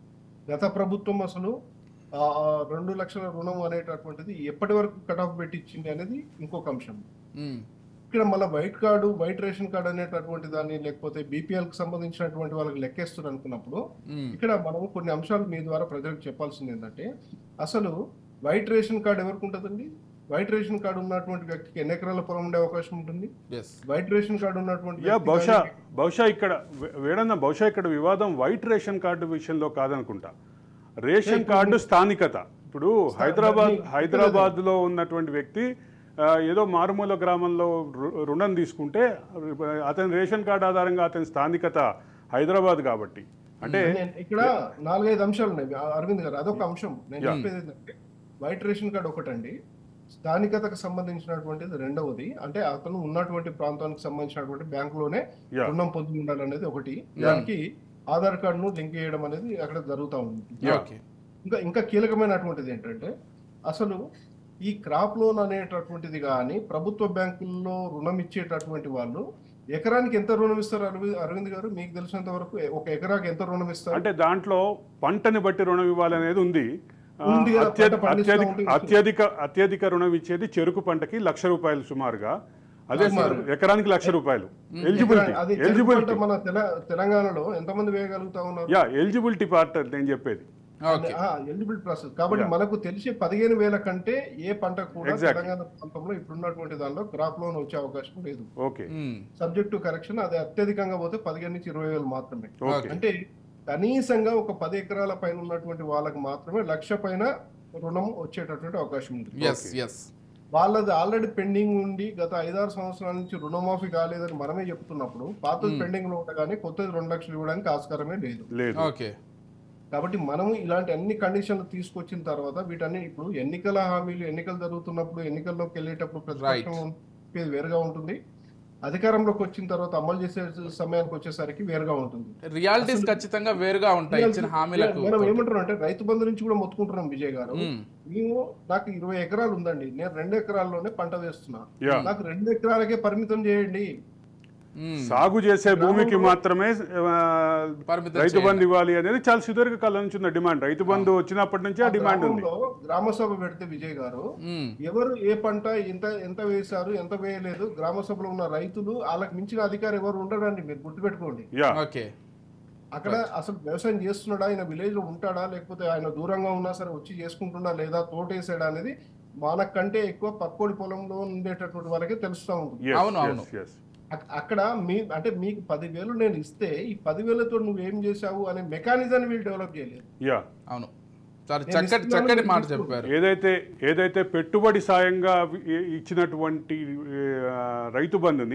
గత ప్రభుత్వం అసలు ఆ ఆ రెండు లక్షల రుణం అనేటటువంటిది ఎప్పటి వరకు కట్ ఆఫ్ పెట్టి ఇచ్చింది అనేది ఇంకొక అంశం ఉమ్, ఇక్కడ మళ్ళీ white card white ration card అనేటటువంటి దాన్ని లేకపోతే బీపీఎల్ కి సంబంధించినటువంటి వాళ్ళకి లెక్కేస్తారు అనుకున్నప్పుడు ఉమ్, ఇక్కడ మనం కొన్ని అంశాలు మీ ద్వారా ప్రజలకు చెప్పాల్సింది ఏంటంటే అసలు వైట్ రేషన్ కార్డు ఎవరికి ఉంటుందండి వైట్ రేషన్ కార్డు ఉన్నటువంటి వ్యక్తికి ఎన్ని ఎకరాల పొలం ఉండే అవకాశం ఉంటుంది ఎస్ వైట్ రేషన్ కార్డు ఉన్నటువంటి యా వ్యక్తి బహుశా కానీ- బహుశా ఇక్కడ వే- వేడన్న బహుశా ఇక్కడ వివాదం వైట్ రేషన్ కార్డు విషయంలో కాదనుకుంటా రేషన్ కార్డు స్థానికత ఇప్పుడు హైదరాబాద్ ఇక్కడ హైదరాబాద్లో ఉన్నటువంటి వ్యక్తి ఆ, ఏదో మారుమూల గ్రామంలో రు- రుణం తీసుకుంటే అతని రేషన్ కార్డు ఆధారంగా అతని స్థానికత హైదరాబాద్ కాబట్టి అంటే నేను ఇక్కడ నాలుగైదు అంశాలు ఉన్నాయి ఆ- అరవింద్ గారు అదొక అంశం నేను Yeah. చెప్పేది ఏంటంటే వైట్ రేషన్ కార్డు ఒకటండి స్థానికతకు సంబంధించినటువంటిది రెండవది అంటే అతను ఉన్నటువంటి ప్రాంతానికి సంబంధించినటువంటి బ్యాంకులోనే Yeah. రుణం పొంది ఉండాలనేది ఒకటి దానికి ఆధార్ కార్డును లింక్ చేయడం అనేది అక్కడ జరుగుతూ ఉంది Yeah. ఓకే ఇంకా ఇంకా కీలకమైనటువంటిది ఏంటంటే అసలు ఈ క్రాప్ లోన్ అనేటటువంటిది కానీ ప్రభుత్వ బ్యాంకుల్లో రుణం ఇచ్చేటటువంటి వాళ్ళు ఎకరానికి ఎంత రుణం ఇస్తారు అరవింద్ అరవింద్ గారు మీకు తెలిసినంత వరకు ఒక ఎకరాకి ఎంత రుణం ఇస్తారు అంటే దాంట్లో పంటని బట్టి రుణం ఇవ్వాలనేది ఉంది ఆ, ఉంది కదా, అత్యధి- పంట పండిస్తా అత్యధిక ఉంటే అత్యధిక అత్యధిక రుణం ఇచ్చేది చెరుకు పంటకి లక్ష రూపాయలు సుమారుగా అదే ఎకరానికి లక్ష రూపాయలు ఎలిజిబిలిటీ అది చెరుకు పంట ఎలిజిబిలిటీ మన తెల- తెలంగాణలో ఎంతమంది వేయగలుగుతా ఉన్నారు యా ఎలిజిబిలిటీ పార్ట్ నేను చెప్పేది ఓకే ఎలిజిబుల్ ప్రాసెస్ కాబట్టి మనకు తెలిసి పదిహేను వేల కంటే ఏ పంట కూడా Exactly. తెలంగాణ ప్రాంతంలో ఇప్పుడున్నటువంటి దానిలో క్రాప్ లోన్ వచ్చే అవకాశం లేదు okay um, subject to correction అది అత్యధికంగా పోతే పదిహేను నుంచి ఇరవై వేలు మాత్రమే ఓకే అంటే కనీసంగా ఒక పది ఎకరాల పైన ఉన్నటువంటి వాళ్ళకి మాత్రమే లక్ష పైన రుణం వచ్చేటటువంటి అవకాశం ఉంటుంది ఎస్ ఎస్ వాళ్ళది ఆల్రెడీ పెండింగ్ ఉండి గత ఐదారు సంవత్సరాల నుంచి రుణమాఫీ కాలేదని మనమే చెప్తున్నప్పుడు పాతది పెండింగ్ లో ఉండగానే కొత్తది రెండు లక్షలు ఇవ్వడానికి ఆస్కారమే లేదు లేదు ఓకే కాబట్టి మనము ఇలాంటి అన్ని కండిషన్లు తీసుకొచ్చిన తర్వాత వీటన్ని ఇప్పుడు ఎన్నికల హామీలు ఎన్నికలు జరుగుతున్నప్పుడు ఎన్నికల్లోకి వెళ్ళేటప్పుడు ప్రతిపక్షం చెప్పేది వేరుగా ఉంటుంది అధికారంలోకి వచ్చిన తర్వాత అమలు చేసే సమయానికి వచ్చేసరికి వేరుగా ఉంటుంది రియాలిటీస్ ఖచ్చితంగా వేరుగా ఉంటాయి ఇచ్చిన హామీలకు మనం ఏమంటున్నాం అంటే రైతు బంధు నుంచి కూడా మొత్తుకుంటున్నాం విజయ్ గారు ఉమ్, మేము నాకు ఇరవై ఎకరాలు ఉందండి నేను రెండు ఎకరాల్లోనే పంట వేస్తున్నా యా నాకు రెండు ఎకరాలకే పరిమితం చేయండి ఉమ్, సాగు చేసే భూమికి మాత్రమే ఆ, పరిమితం రైతు చేయాలి. బంధు ఇవ్వాలి అనేది చాలా సుదీర్ఘ కాలం నుంచి ఉన్న డిమాండ్ రైతు బంధు వచ్చినప్పటి నుంచి ఆ డిమాండ్ ఉంది గ్రామంలో గ్రామ సభ పెడితే విజయ్ గారు ఉమ్, ఎవరు ఏ పంట ఎంత ఎంత వేశారు ఎంత వేయలేదు గ్రామ సభలో ఉన్న రైతులు వాళ్ళకి మించిన అధికారి ఎవరు ఉండరండి మీరు గుర్తుపెట్టుకోండి యా ఓకే అక్కడ అసలు వ్యవసాయం చేస్తున్నాడా ఆయన విలేజ్ లో ఉంటాడా లేకపోతే ఆయన దూరంగా ఉన్నా సరే వచ్చి చేసుకుంటున్నా లేదా తోటేసాడా అనేది మనకంటే ఎక్కువ పక్కోడి పొలంలో ఉండేటటువంటి వాళ్ళకే తెలుస్తా ఉంటుంది yes, అవును, yes, అవును. yes. అక్- అక్కడ మీ అంటే మీకు పదివేలు నేను ఇస్తే ఈ పదివేలతో నువ్వు ఏం చేశావు అనే మెకానిజాన్ని వీళ్ళు డెవలప్ చేయలేదు యా అవును చాలా నేను చక్కటి ఇస్తున్నాను, చక్కటి నేను మాట తీసుకోను. చెప్పారు ఏదైతే ఏదైతే పెట్టుబడి సాయంగా ఇ- ఇచ్చినటువంటి ఆ, రైతు బంధుని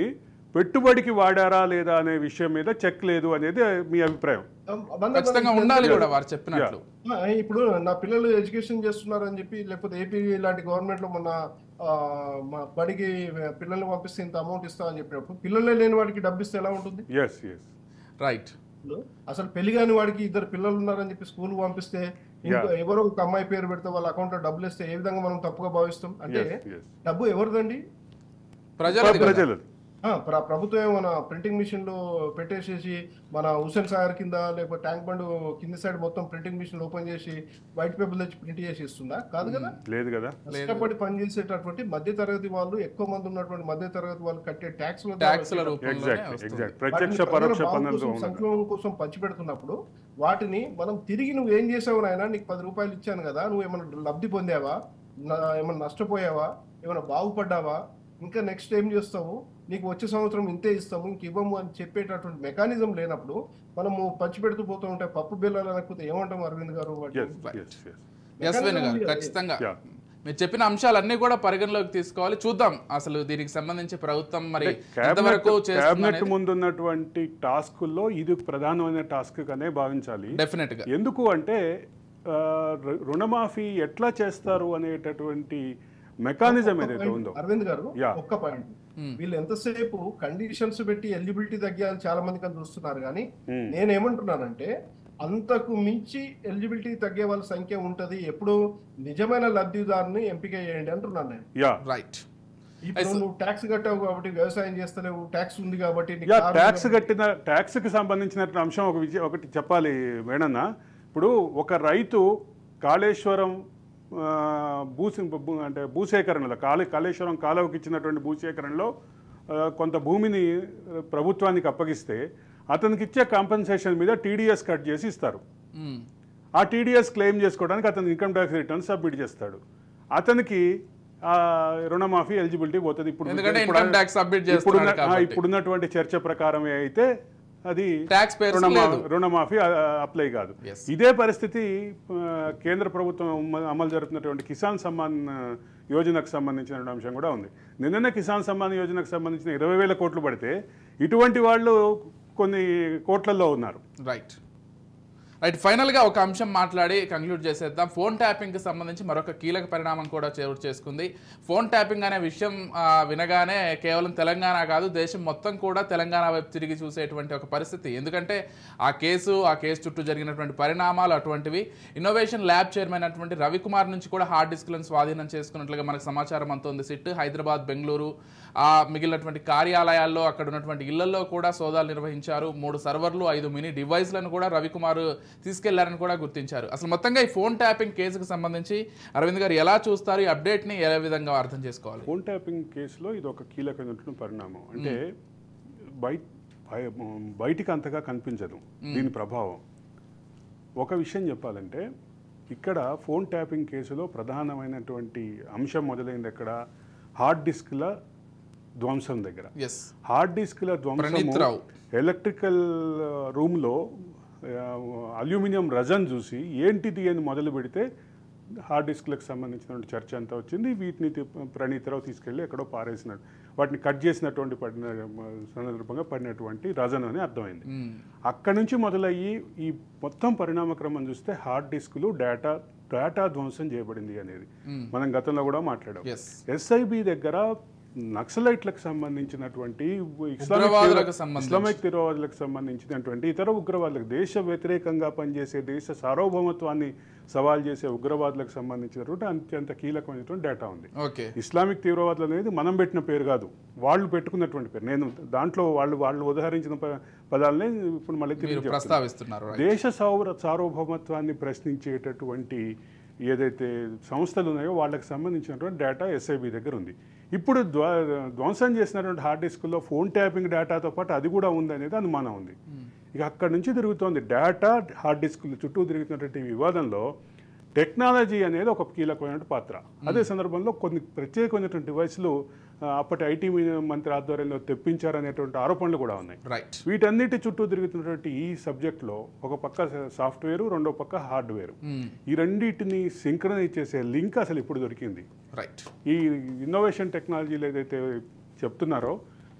పెట్టుబడికి వాడారా లేదా అనే విషయం మీద చెక్ లేదు అనేది మీ అభిప్రాయం మన- ఖచ్చితంగా మన- ఉండాలి కూడా వారు చెప్పినట్లు ఆ, ఇప్పుడు నా పిల్లలు ఎడ్యుకేషన్ చేస్తున్నారని చెప్పి లేకపోతే ఏపీ లాంటి గవర్నమెంట్ లో మన ఆ, మా బడికి పిల్లల్ని పంపిస్తే ఇంత అమౌంట్ ఇస్తామని చెప్పినప్పుడు పిల్లలే లేని వాడికి డబ్బు ఇస్తే ఎలా ఉంటుంది ఎస్ ఎస్ రైట్ అసలు పెళ్లి కాని వాడికి ఇద్దరు పిల్లలు ఉన్నారని చెప్పి స్కూల్ పంపిస్తే ఇంకో ఎవరో ఒక అమ్మాయి పేరు పెడితే వాళ్ళ అకౌంట్ లో డబ్బులు ఇస్తే ఏ విధంగా మనం తప్పుగా భావిస్తాం అంటే ఎస్ ఎస్ డబ్బు ఎవరిదండి ప్రజలది కదా. ప్రజలది ఆ, ప్ర- ప్రభుత్వం మన ప్రింటింగ్ మిషన్ లో పెట్టేసేసి మన హుసేన్ సాగర్ కింద లేకపోతే ట్యాంక్ బండ్ కింది సైడ్ మొత్తం ప్రింటింగ్ మిషన్ ఓపెన్ చేసి వైట్ పేపర్ తెచ్చి ప్రింట్ చేసి ఇస్తుందా కాదు కదా లేదు కదా కష్టపడి పనిచేసేటటువంటి మధ్య తరగతి వాళ్ళు ఎక్కువ మంది ఉన్నటువంటి మధ్య తరగతి వాళ్ళు కట్టే ట్యాక్స్ ట్యాక్స్ల రూపంలోనే ఎగ్జాక్ట్ వస్తుంది ఎగ్జాక్ట్ ప్రత్యక్ష పరోక్ష పన్నులతో ఉండదు సంక్షేమం కోసం పంచిపెడుతున్నప్పుడు వాటిని మనం తిరిగి నువ్వు ఏం చేసావు నాయనా నీకు పది రూపాయలు ఇచ్చాను కదా నువ్వు ఏమైనా లబ్ధి పొందావా నా- ఏమైనా నష్టపోయావా ఏమైనా బాగుపడ్డావా ఇంకా నెక్స్ట్ ఏం చేస్తావు నీకు వచ్చే సంవత్సరం ఇంతే ఇస్తాము ఇంక ఇవ్వము అని చెప్పేటటువంటి మెకానిజం లేనప్పుడు మనము పంచిపెడుతూ పోతూ ఉంటే పప్పు బిల్లలు అనకపోతే ఏమంటాం అరవింద్ గారు వాటిని? Yes yes yes yes Venu గారు ఖచ్చితంగా Yeah. మీరు చెప్పిన అంశాలన్నీ కూడా పరిగణలోకి తీసుకోవాలి చూద్దాం అసలు దీనికి సంబంధించి ప్రభుత్వం మరి ఎంతవరకు చేస్తుంది కేబినెట్ ముందు ఉన్నటువంటి టాస్కుల్లో ఇది ప్రధానమైన టాస్క్ అనే భావించాలి డెఫినెట్ గా ఎందుకు అంటే ఆ, రు- రుణమాఫీ ఎట్లా చేస్తారు అనేటటువంటి మెకానిజం ఏదైతే ఉందో అరవింద్ గారు Yeah. ఒక్క పాయింట్ వీళ్ళు ఎంతసేపు కండిషన్స్ పెట్టి ఎలిజిబిలిటీ తగ్గాలని చాలా మంది కానీ చూస్తున్నారు కానీ Hmm. నేనేమంటున్నానంటే అంతకు మించి ఎలిజిబిలిటీ తగ్గే వాళ్ళ సంఖ్య ఉంటది ఎప్పుడు నిజమైన లబ్ధిదారుని ఎంపిక చేయండి అంటున్నాను నేను యా రైట్ ఇప్పుడు నువ్వు ట్యాక్స్ కట్టావు కాబట్టి వ్యవసాయం చేస్తలేవు ట్యాక్స్ ఉంది కాబట్టి నీకు యా కారు ట్యాక్స్ కట్టిన ట్యాక్స్కి సంబంధించిన అంశం ఒక విజయ ఒకటి చెప్పాలి వేణన్న ఇప్పుడు ఒక రైతు కాళేశ్వరం ఆ, భూసి భూ- అంటే భూసేకరణలో కాళే కాళేశ్వరం కాలువకి ఇచ్చినటువంటి భూసేకరణలో ఆ, కొంత భూమిని ప్రభుత్వానికి అప్పగిస్తే అతనికి ఇచ్చే కాంపెన్సేషన్ మీద టీడీఎస్ కట్ చేసి ఇస్తారు ఆ టీడీఎస్ క్లెయిమ్ చేసుకోవడానికి అతను ఇన్కమ్ ట్యాక్స్ రిటర్న్ సబ్మిట్ చేస్తాడు అతనికి ఆ రుణమాఫీ ఎలిజిబిలిటీ పోతుంది ఇప్పుడు ఎందుకంటే ఇప్పుడు- income tax submit ఇప్పుడున్న- చేస్తున్నాడు ఆ, కాబట్టి. ఇప్పుడున్నటువంటి చర్చ ప్రకారమే అయితే అది Tax payers రుణమా- లేదు. రుణమాఫీ అప్లై కాదు Yes. ఇదే పరిస్థితి ఆ, కేంద్ర ప్రభుత్వం అమ- అమలు జరుగుతున్నటువంటి కిసాన్ సమ్మాన్ ఆ, యోజనకు సంబంధించిన అంశం కూడా ఉంది నిన్ననే కిసాన్ సమ్మాన్ యోజనకు సంబంధించిన ఇరవై వేల కోట్లు పడితే ఇటువంటి వాళ్ళు కొన్ని కోట్లలో ఉన్నారు రైట్ రైట్ ఫైనల్గా ఒక అంశం మాట్లాడి కంక్లూడ్ చేసేద్దాం ఫోన్ ట్యాపింగ్కి సంబంధించి మరొక కీలక పరిణామం కూడా చోటు చేసుకుంది ఫోన్ ట్యాపింగ్ అనే విషయం ఆ, వినగానే కేవలం తెలంగాణ కాదు దేశం మొత్తం కూడా తెలంగాణ వైపు తిరిగి చూసేటువంటి ఒక పరిస్థితి ఎందుకంటే ఆ కేసు ఆ కేసు చుట్టూ జరిగినటువంటి పరిణామాలు అటువంటివి ఇన్నోవేషన్ ల్యాబ్ చైర్మన్ అయినటువంటి రవికుమార్ నుంచి కూడా హార్డ్ డిస్క్లను స్వాధీనం చేసుకున్నట్లుగా మనకు సమాచారం అంతోంది సిట్ హైదరాబాద్ బెంగళూరు ఆ మిగిలినటువంటి కార్యాలయాల్లో అక్కడ ఉన్నటువంటి ఇళ్లలో కూడా సోదాలు నిర్వహించారు మూడు సర్వర్లు ఐదు మినీ డివైస్లను కూడా రవికుమార్ తీసుకెళ్లారని కూడా గుర్తించారు అసలు మొత్తంగా ఈ ఫోన్ ట్యాపింగ్ కేసుకు సంబంధించి అరవింద్ గారు ఎలా చూస్తారు ఈ అప్డేట్ని ఏ విధంగా అర్థం చేసుకోవాలి ఫోన్ ట్యాపింగ్ కేసులో ఇది ఒక కీలకమైనటువంటి పరిణామం అంటే బయట బయ- బయటికి అంతగా కనిపించదు దీని ప్రభావం ఒక విషయం చెప్పాలంటే ఇక్కడ ఫోన్ ట్యాపింగ్ కేసులో ప్రధానమైనటువంటి అంశం మొదలైంది ఎక్కడ హార్డ్ డిస్క్ల ధ్వంసం దగ్గర ఎస్ హార్డ్ డిస్క్ల ప్రణీత్ ధ్వంసం రావు. ఎలక్ట్రికల్ రూమ్లో అల్యూమినియం రజన్ చూసి ఏంటిది అని మొదలు పెడితే హార్డ్ డిస్క్లకు సంబంధించినటువంటి చర్చ అంతా వచ్చింది వీటిని తి- ప్రణీతరావు తీసుకెళ్ళి ఎక్కడో పారేసినాడు వాటిని కట్ చేసినటువంటి పడిన సందర్భంగా పడినటువంటి రజన్ అని అర్థమైంది అక్కడి నుంచి మొదలయ్యి ఈ మొత్తం పరిణామక్రమం చూస్తే హార్డ్ డిస్కులు డేటా డేటా ధ్వంసం చేయబడింది అనేది మనం గతంలో కూడా మాట్లాడాం ఎస్ ఎస్ఐబి దగ్గర నక్సలైట్లకు సంబంధించినటువంటి ఇస్లామిక్ ఉగ్రవాదులకు తీవ్ర- సంబంధించి. ఇస్లామిక్ తీవ్రవాదులకు సంబంధించినటువంటి ఇతర ఉగ్రవాదులకు దేశ వ్యతిరేకంగా పనిచేసే దేశ సార్వభౌమత్వాన్ని సవాల్ చేసే ఉగ్రవాదులకు సంబంధించినటువంటి అత్యంత కీలకమైనటువంటి డేటా ఉంది ఓకే ఇస్లామిక్ తీవ్రవాదులు అనేది మనం పెట్టిన పేరు కాదు వాళ్ళు పెట్టుకున్నటువంటి పేరు నేను దాంట్లో వాళ్ళు వాళ్ళు ఉదహరించిన ప- పదాలనే ఇప్పుడు మళ్ళీ తిరిగి మీరు చెప్తున్నా. ప్రస్తావిస్తున్నారు right. దేశ సౌర సార్వభౌమత్వాన్ని ప్రశ్నించేటటువంటి ఏదైతే సంస్థలు ఉన్నాయో వాళ్ళకి సంబంధించినటువంటి డేటా ఎస్ఐబి దగ్గర ఉంది ఇప్పుడు ధ్వ ధ్వంసం చేసినటువంటి హార్డ్ డిస్క్లో ఫోన్ ట్యాపింగ్ డేటాతో పాటు అది కూడా ఉంది అనేది అనుమానం ఉంది ఇక అక్కడి నుంచి తిరుగుతోంది డేటా హార్డ్ డిస్క్ల చుట్టూ తిరుగుతున్నటువంటి వివాదంలో టెక్నాలజీ అనేది ఒక కీలకమైన పాత్ర అదే సందర్భంలో కొన్ని ప్రత్యేకమైనటువంటి డివైస్లు ఆ, అప్పటి ఐటీ మంత్రి ఆధ్వర్యంలో తెప్పించారనేటువంటి ఆరోపణలు కూడా ఉన్నాయి రైట్ వీటన్నిటి చుట్టూ తిరుగుతున్నటువంటి ఈ సబ్జెక్ట్లో ఒక పక్క సాఫ్ట్వేర్ రెండో పక్క హార్డ్వేర్ ఈ రెండింటిని సింక్రనైజ్ చేసే లింక్ అసలు ఇప్పుడు దొరికింది రైట్ ఈ ఇన్నోవేషన్ టెక్నాలజీలు ఏదైతే చెప్తున్నారో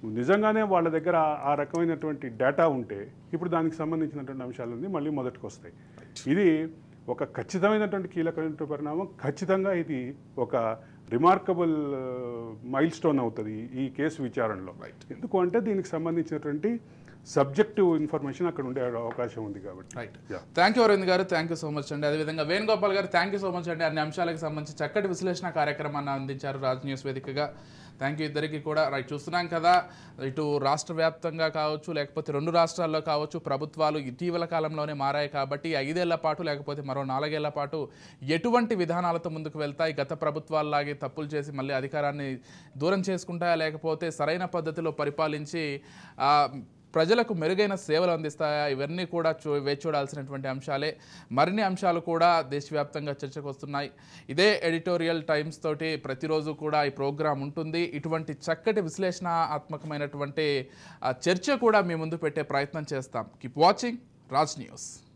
నిజంగానే వాళ్ళ దగ్గర ఆ- ఆ రకమైనటువంటి డేటా ఉంటే ఇప్పుడు దానికి సంబంధించినటువంటి అంశాలన్నీ మళ్ళీ మొదటికి వస్తాయి ఇది ఒక ఖచ్చితమైనటువంటి కీలకమైన పరిణామం ఖచ్చితంగా ఇది ఒక రిమార్కబుల్ మైల్ స్టోన్ అవుతుంది ఈ కేసు విచారణలో ఎందుకు అంటే దీనికి సంబంధించినటువంటి సబ్జెక్టివ్ ఇన్ఫర్మేషన్ అక్కడ ఉండే అవకాశం ఉంది కాబట్టి right Yeah. Thank you Aravind గారు థ్యాంక్ యూ సో మచ్ అండి అదేవిధంగా వేణుగోపాల్ గారు థ్యాంక్ యూ సో మచ్ అండి అన్ని అంశాలకు సంబంధించి చక్కటి విశ్లేషణ కార్యక్రమాన్ని అందించారు రాజ్ న్యూస్ వేదికగా థ్యాంక్ యూ ఇద్దరికి కూడా రైట్ చూస్తున్నాం కదా ఇటు రాష్ట్ర వ్యాప్తంగా కావచ్చు లేకపోతే రెండు రాష్ట్రాల్లో కావచ్చు ప్రభుత్వాలు ఇటీవల కాలంలోనే మారాయి కాబట్టి ఈ ఐదేళ్ల పాటు లేకపోతే మరో నాలుగేళ్ల పాటు ఎటువంటి విధానాలతో ముందుకు వెళ్తాయి గత ప్రభుత్వాల్లాగే తప్పులు చేసి మళ్ళీ అధికారాన్ని దూరం చేసుకుంటాయా లేకపోతే సరైన పద్ధతిలో పరిపాలించి ఆ, ప్రజలకు మెరుగైన సేవలు అందిస్తాయా ఇవన్నీ కూడా చూ వేచి చూడాల్సినటువంటి అంశాలే మరిన్ని అంశాలు కూడా దేశవ్యాప్తంగా చర్చకు వస్తున్నాయి ఇదే ఎడిటోరియల్ టైమ్స్ తోటి ప్రతిరోజు కూడా ఈ ప్రోగ్రాం ఉంటుంది ఇటువంటి చక్కటి విశ్లేషణాత్మకమైనటువంటి ఆ, చర్చ కూడా మీ ముందు పెట్టే ప్రయత్నం చేస్తాం కీప్ వాచింగ్ రాజ్ న్యూస్